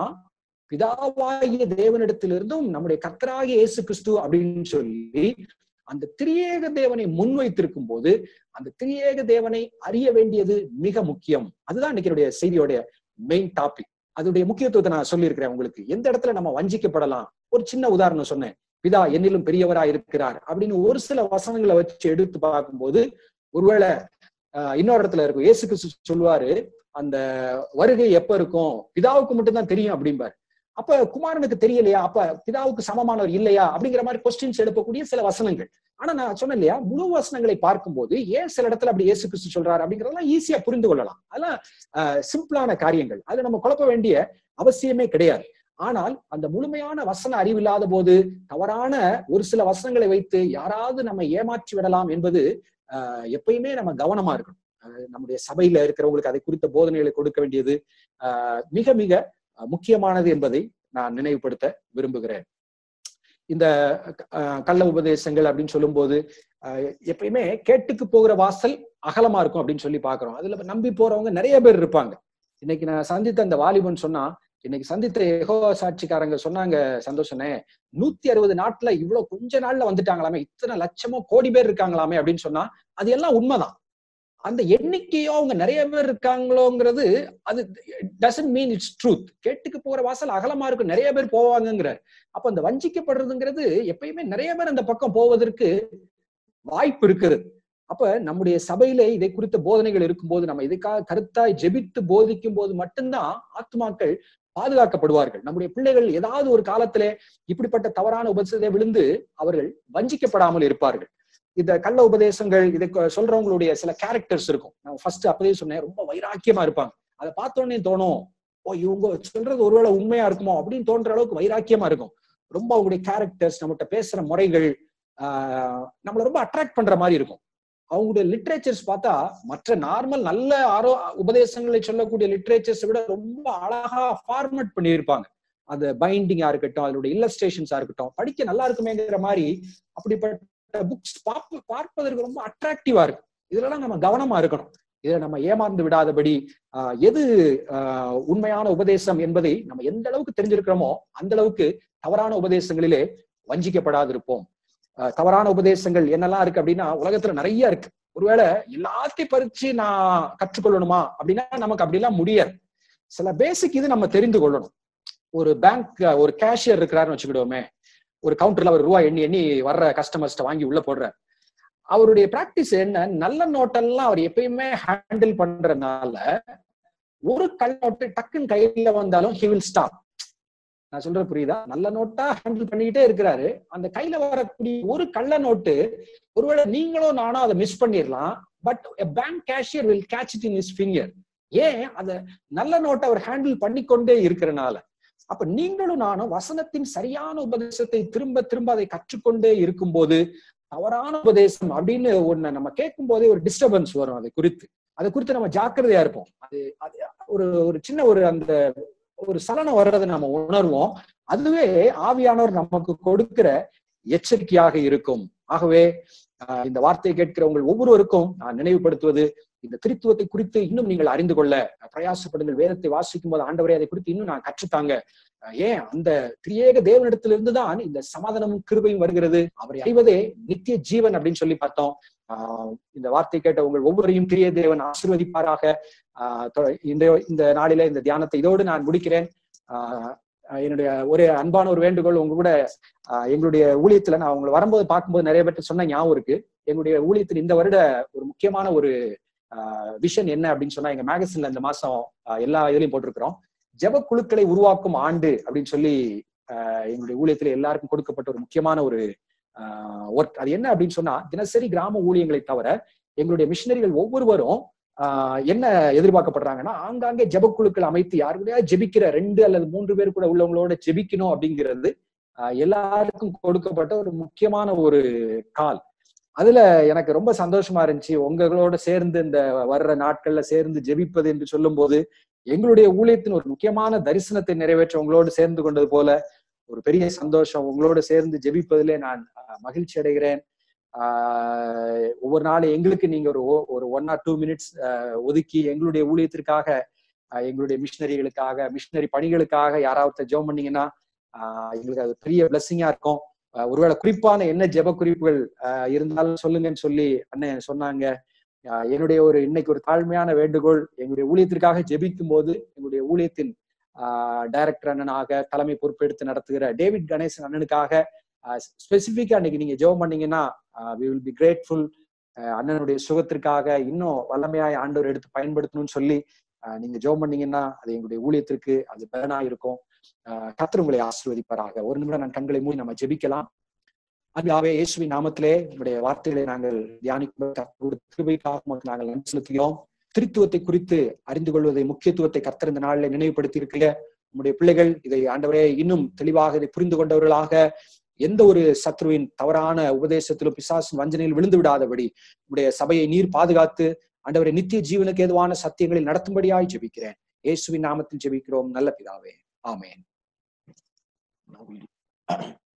S1: பிதாவாகிய தேவனிடத்திலிருந்தும் நம்முடைய கத்தராகிய இயேசு கிறிஸ்து அப்படின்னு சொல்லி அந்த திரியேக தேவனை முன்வைத்திருக்கும் போது அந்த திரியேக தேவனை அறிய வேண்டியது மிக முக்கியம் அதுதான் இன்னைக்கு செய்தியோடைய மெயின் டாபிக் அதோடைய முக்கியத்துவத்தை நான் சொல்லியிருக்கிறேன் உங்களுக்கு எந்த இடத்துல நம்ம வஞ்சிக்கப்படலாம் ஒரு சின்ன உதாரணம் சொன்னேன் பிதா என்னிலும் பெரியவரா இருக்கிறார் அப்படின்னு ஒரு சில வசனங்களை வச்சு எடுத்து பார்க்கும்போது ஒருவேளை இன்னொரு இடத்துல இருக்கும் இயேசு கிறிஸ்து சொல்லுவாரு அந்த வருகை எப்ப இருக்கும் பிதாவுக்கு மட்டும்தான் தெரியும் அப்படிம்பாரு அப்ப குமாரனுக்கு தெரியலையா அப்ப பிதாவுக்கு சமமானவர் இல்லையா அப்படிங்கிற மாதிரி கொஸ்டின்ஸ் எழுப்பக்கூடிய சில வசனங்கள் ஆனா நான் சொன்னேன் இல்லையா முழு வசனங்களை பார்க்கும்போது ஏன் சில இடத்துல அப்படி இயேசு கிறிஸ்து சொல்றாரு அப்படிங்கறதெல்லாம் ஈஸியா புரிந்து கொள்ளலாம் அதெல்லாம் சிம்பிளான காரியங்கள் அதுல நம்ம குழப்ப வேண்டிய அவசியமே கிடையாது ஆனால் அந்த முழுமையான வசன அறிவில்லாத போது தவறான ஒரு சில வசனங்களை வைத்து யாராவது நம்ம ஏமாற்றி விடலாம் என்பது ஆஹ் எப்பயுமே நம்ம கவனமா இருக்கணும் நம்முடைய சபையில இருக்கிறவங்களுக்கு அதை குறித்த போதனைகளை கொடுக்க வேண்டியது ஆஹ் மிக மிக முக்கியமானது என்பதை நான் நினைவுபடுத்த விரும்புகிறேன் இந்த கள்ள உபதேசங்கள் அப்படின்னு சொல்லும் போது எப்பயுமே கேட்டுக்கு போகிற வாசல் அகலமா இருக்கும் அப்படின்னு சொல்லி பாக்குறோம் அதுல நம்பி போறவங்க நிறைய பேர் இருப்பாங்க இன்னைக்கு நான் சந்தித்த அந்த வாலிபன் சொன்னா இன்னைக்கு சந்தித்த எகோ சாட்சிக்காரங்க சொன்னாங்க சந்தோஷனே நூத்தி அறுபது நாட்டுல இவ்வளவு கொஞ்ச நாள்ல வந்துட்டாங்களாமே இத்தனை லட்சமோ கோடி பேர் இருக்காங்களாமே அப்படின்னு சொன்னா அது எல்லாம் உண்மைதான் அந்த எண்ணிக்கையோ அவங்க நிறைய பேர் இருக்காங்களோங்கிறது அது டசன்ட் மீன் இட்ஸ் ட்ரூத் கேட்டுக்கு போற வாசல் அகலமா இருக்கும் நிறைய பேர் போவாங்கங்கிறார் அப்ப அந்த வஞ்சிக்கப்படுறதுங்கிறது எப்பயுமே நிறைய பேர் அந்த பக்கம் போவதற்கு வாய்ப்பு இருக்கிறது அப்ப நம்முடைய சபையில இதை குறித்த போதனைகள் இருக்கும்போது நம்ம இதுக்காக கருத்தாய் ஜெபித்து போதிக்கும் போது மட்டும்தான் ஆத்மாக்கள் பாதுகாக்கப்படுவார்கள் நம்முடைய பிள்ளைகள் ஏதாவது ஒரு காலத்திலே இப்படிப்பட்ட தவறான உபதேசத்தை விழுந்து அவர்கள் வஞ்சிக்கப்படாமல் இருப்பார்கள் இந்த கள்ள உபதேசங்கள் இதை சொல்றவங்களுடைய சில கேரக்டர்ஸ் இருக்கும் நான் ஃபர்ஸ்ட் அப்பதே சொன்னேன் ரொம்ப வைராக்கியமா இருப்பாங்க அதை பார்த்தோன்னே தோணும் ஓ இவங்க சொல்றது ஒருவேளை உண்மையா இருக்குமோ அப்படின்னு தோன்ற அளவுக்கு வைராக்கியமா இருக்கும் ரொம்ப அவங்களுடைய கேரக்டர்ஸ் நம்மகிட்ட பேசுற முறைகள் ஆஹ் நம்மள ரொம்ப அட்ராக்ட் பண்ற மாதிரி இருக்கும் அவங்களுடைய லிட்ரேச்சர்ஸ் பார்த்தா மற்ற நார்மல் நல்ல ஆரோ உபதேசங்களை சொல்லக்கூடிய லிட்ரேச்சர்ஸை விட ரொம்ப அழகா ஃபார்மட் பண்ணியிருப்பாங்க அது பைண்டிங்கா இருக்கட்டும் அதனுடைய இல்லஸ்ட்ரேஷன்ஸா இருக்கட்டும் படிக்க நல்லா இருக்குமேங்கிற மாதிரி அப்படிப்பட்ட புக்ஸ் பார்ப்ப பார்ப்பதற்கு ரொம்ப அட்ராக்டிவா இருக்கு இதுலலாம் நம்ம கவனமா இருக்கணும் இதுல நம்ம ஏமாந்து விடாதபடி ஆஹ் எது ஆஹ் உண்மையான உபதேசம் என்பதை நம்ம எந்த அளவுக்கு தெரிஞ்சிருக்கிறோமோ அந்த அளவுக்கு தவறான உபதேசங்களிலே வஞ்சிக்கப்படாதிருப்போம் தவறான உபதேசங்கள் என்னெல்லாம் இருக்கு அப்படின்னா உலகத்துல நிறைய இருக்கு ஒருவேளை எல்லாத்தையும் பறிச்சு நான் கற்றுக்கொள்ளணுமா அப்படின்னா நமக்கு அப்படிலாம் முடியாது சில பேசிக் இது நம்ம தெரிந்து கொள்ளணும் ஒரு பேங்க் ஒரு கேஷியர் இருக்கிறாருன்னு வச்சுக்கிடுவோமே ஒரு கவுண்டர்ல அவர் ரூபா எண்ணி எண்ணி வர்ற கஸ்டமர்ஸ்ட வாங்கி உள்ள போடுறாரு அவருடைய பிராக்டிஸ் என்ன நல்ல நோட்டெல்லாம் அவர் எப்பயுமே ஹேண்டில் பண்றதுனால ஒரு கல் நோட்டு டக்குன்னு கையில வந்தாலும் ஹி வில் ஸ்டாப் நான் சொல்றது புரியுதா நல்ல நோட்டா ஹேண்டில் பண்ணிக்கிட்டே இருக்கிறாரு அந்த கையில வரக்கூடிய ஒரு கள்ள நோட்டு ஒருவேளை நீங்களும் நானும் அதை மிஸ் பண்ணிடலாம் but bank cashier will catch it in is finger ஏன் அத நல்ல நோட்டை அவர் ஹேண்டில் பண்ணிக்கொண்டே இருக்கிறனால அப்ப நீங்களும் நானும் வசனத்தின் சரியான உபதேசத்தை திரும்ப திரும்ப அதை கற்றுக்கொண்டே இருக்கும்போது தவறான உபதேசம் அப்படின்னு ஒண்ணு நம்ம கேட்கும் போதே ஒரு டிஸ்டர்பன்ஸ் வரும் அதை குறித்து அதை குறித்து நம்ம ஜாக்கிரதையா இருப்போம் அது அது ஒரு ஒரு சின்ன ஒரு அந்த ஒரு சலனம் வர்றதை நம்ம உணர்வோம் அதுவே ஆவியானவர் நமக்கு கொடுக்கிற எச்சரிக்கையாக இருக்கும் ஆகவே இந்த வார்த்தையை கேட்கிற உங்கள் ஒவ்வொருவருக்கும் நான் நினைவுபடுத்துவது இந்த திருத்துவத்தை குறித்து இன்னும் நீங்கள் அறிந்து கொள்ள பிரயாசப்படுங்கள் வேதத்தை வாசிக்கும் போது ஆண்டவரே அதை குறித்து இன்னும் நான் கற்றுத்தாங்க அஹ் ஏன் அந்த திரியேக தேவனிடத்திலிருந்து தான் இந்த சமாதானமும் கிருபையும் வருகிறது அவரை அறிவதே நித்திய ஜீவன் அப்படின்னு சொல்லி பார்த்தோம் ஆஹ் இந்த வார்த்தை கேட்ட உங்கள் ஒவ்வொருவரையும் திரிய தேவன் ஆசிர்வதிப்பாராக ஆஹ் தொ- இந்த இந்த நாளில இந்த தியானத்தை இதோடு நான் முடிக்கிறேன் ஆஹ் ஆஹ் என்னுடைய ஒரு அன்பான ஒரு வேண்டுகோள் உங்க கூட ஆஹ் எங்களுடைய ஊழியத்துல நான் உங்களை வரும்போது பார்க்கும்போது நிறைய பேர்ட்ட சொன்ன ஞாபகம் இருக்கு எங்களுடைய ஊழியத்தில் இந்த வருட ஒரு முக்கியமான ஒரு விஷன் என்ன அப்படின்னு சொன்னா எங்க மேகசின்ல இந்த மாசம் ஆஹ் எல்லா இதுலயும் போட்டிருக்கிறோம் ஜெப குழுக்களை உருவாக்கும் ஆண்டு அப்படின்னு சொல்லி ஆஹ் எங்களுடைய ஊழியத்துல எல்லாருக்கும் கொடுக்கப்பட்ட ஒரு முக்கியமான ஒரு ஒர்க் அது என்ன அப்படின்னு சொன்னா தினசரி கிராம ஊழியங்களை தவிர எங்களுடைய மிஷினரிகள் ஒவ்வொருவரும் ஆஹ் என்ன எதிர்பார்க்கப்படுறாங்கன்னா ஆங்காங்கே ஜெபக்குழுக்கள் அமைத்து யாரு கூடயா ஜெபிக்கிற ரெண்டு அல்லது மூன்று பேர் கூட உள்ளவங்களோட ஜெபிக்கணும் அப்படிங்கிறது ஆஹ் எல்லாருக்கும் கொடுக்கப்பட்ட ஒரு முக்கியமான ஒரு கால் அதுல எனக்கு ரொம்ப சந்தோஷமா இருந்துச்சு உங்களோட சேர்ந்து இந்த வர்ற நாட்கள்ல சேர்ந்து ஜெபிப்பது என்று சொல்லும் போது எங்களுடைய ஊழியத்தின் ஒரு முக்கியமான தரிசனத்தை நிறைவேற்ற உங்களோடு சேர்ந்து கொண்டது போல ஒரு பெரிய சந்தோஷம் உங்களோடு சேர்ந்து ஜெபிப்பதிலே நான் ஆஹ், மகிழ்ச்சி அடைகிறேன் ஆஹ் ஒவ்வொரு நாளும் எங்களுக்கு நீங்க ஒரு ஒ- ஒரு ஒன் ஆர் டூ மினிட்ஸ் ஒதுக்கி எங்களுடைய ஊழியத்திற்காக ஆஹ் எங்களுடைய மிஷினரிகளுக்காக மிஷினரி பணிகளுக்காக யாராவது ஜெபம் பண்ணீங்கன்னா ஆஹ் எங்களுக்கு அது பெரிய பிளஸ்ஸிங்கா இருக்கும் ஆஹ் ஒருவேளை குறிப்பான என்ன ஜெப குறிப்புகள் ஆஹ் இருந்தாலும் சொல்லுங்கன்னு சொல்லி அண்ணன் சொன்னாங்க ஆஹ் என்னுடைய ஒரு இன்னைக்கு ஒரு தாழ்மையான வேண்டுகோள் எங்களுடைய ஊழியத்திற்காக ஜெபிக்கும் போது எங்களுடைய ஊழியத்தின் டைரக்டர் அண்ணனாக தலைமை பொறுப்பெடுத்து நடத்துகிற டேவிட் கணேசன் அண்ணனுக்காக ஸ்பெசிஃபிக்கா இன்னைக்கு நீங்க ஜெபம் பண்ணீங்கன்னா வி வில் பி கிரேட்ஃபுல் அண்ணனுடைய சுகத்திற்காக இன்னும் வல்லமையாய் ஆண்டவர் எடுத்து பயன்படுத்தணும்னு சொல்லி ஆஹ் நீங்க ஜெபம் பண்ணீங்கன்னா அது எங்களுடைய ஊழியத்திற்கு அது பலனா இருக்கும் ஆஹ் கர்த்தர் உங்களை ஆசீர்வதிப்பாராக ஒரு நிமிடம் நான் கண்களை மூடி நம்ம ஜெபிக்கலாம் அன்பாவே இயேசுவின் நாமத்திலே உங்களுடைய வார்த்தைகளை நாங்கள் தியானிக்கும் கர்த்தருடைய கிருபைக்காக உமக்கு நாங்கள் நன்றி செலுத்துகிறோம் திருத்துவத்தை குறித்து அறிந்து கொள்வதை முக்கியத்துவத்தை கர்த்தர் இந்த நாளில் நினைவுபடுத்தி இருக்கிற உங்களுடைய பிள்ளைகள் இதை ஆண்டவரே இன்னும் தெளிவாக இதை புரிந்து கொண்டவர்களாக எந்த ஒரு சத்ருவின் தவறான உபதேசத்திலும் பிசாசின் வஞ்சனையில் விழுந்து விடாதபடி உடைய சபையை நீர் பாதுகாத்து ஆண்டவரை நித்திய ஜீவனுக்கு ஏதுவான சத்தியங்களில் நடத்தும்படியாய் ஜெபிக்கிறேன் இயேசுவின் நாமத்தில் ஜெபிக்கிறோம் நல்ல பிதாவே ஆமென்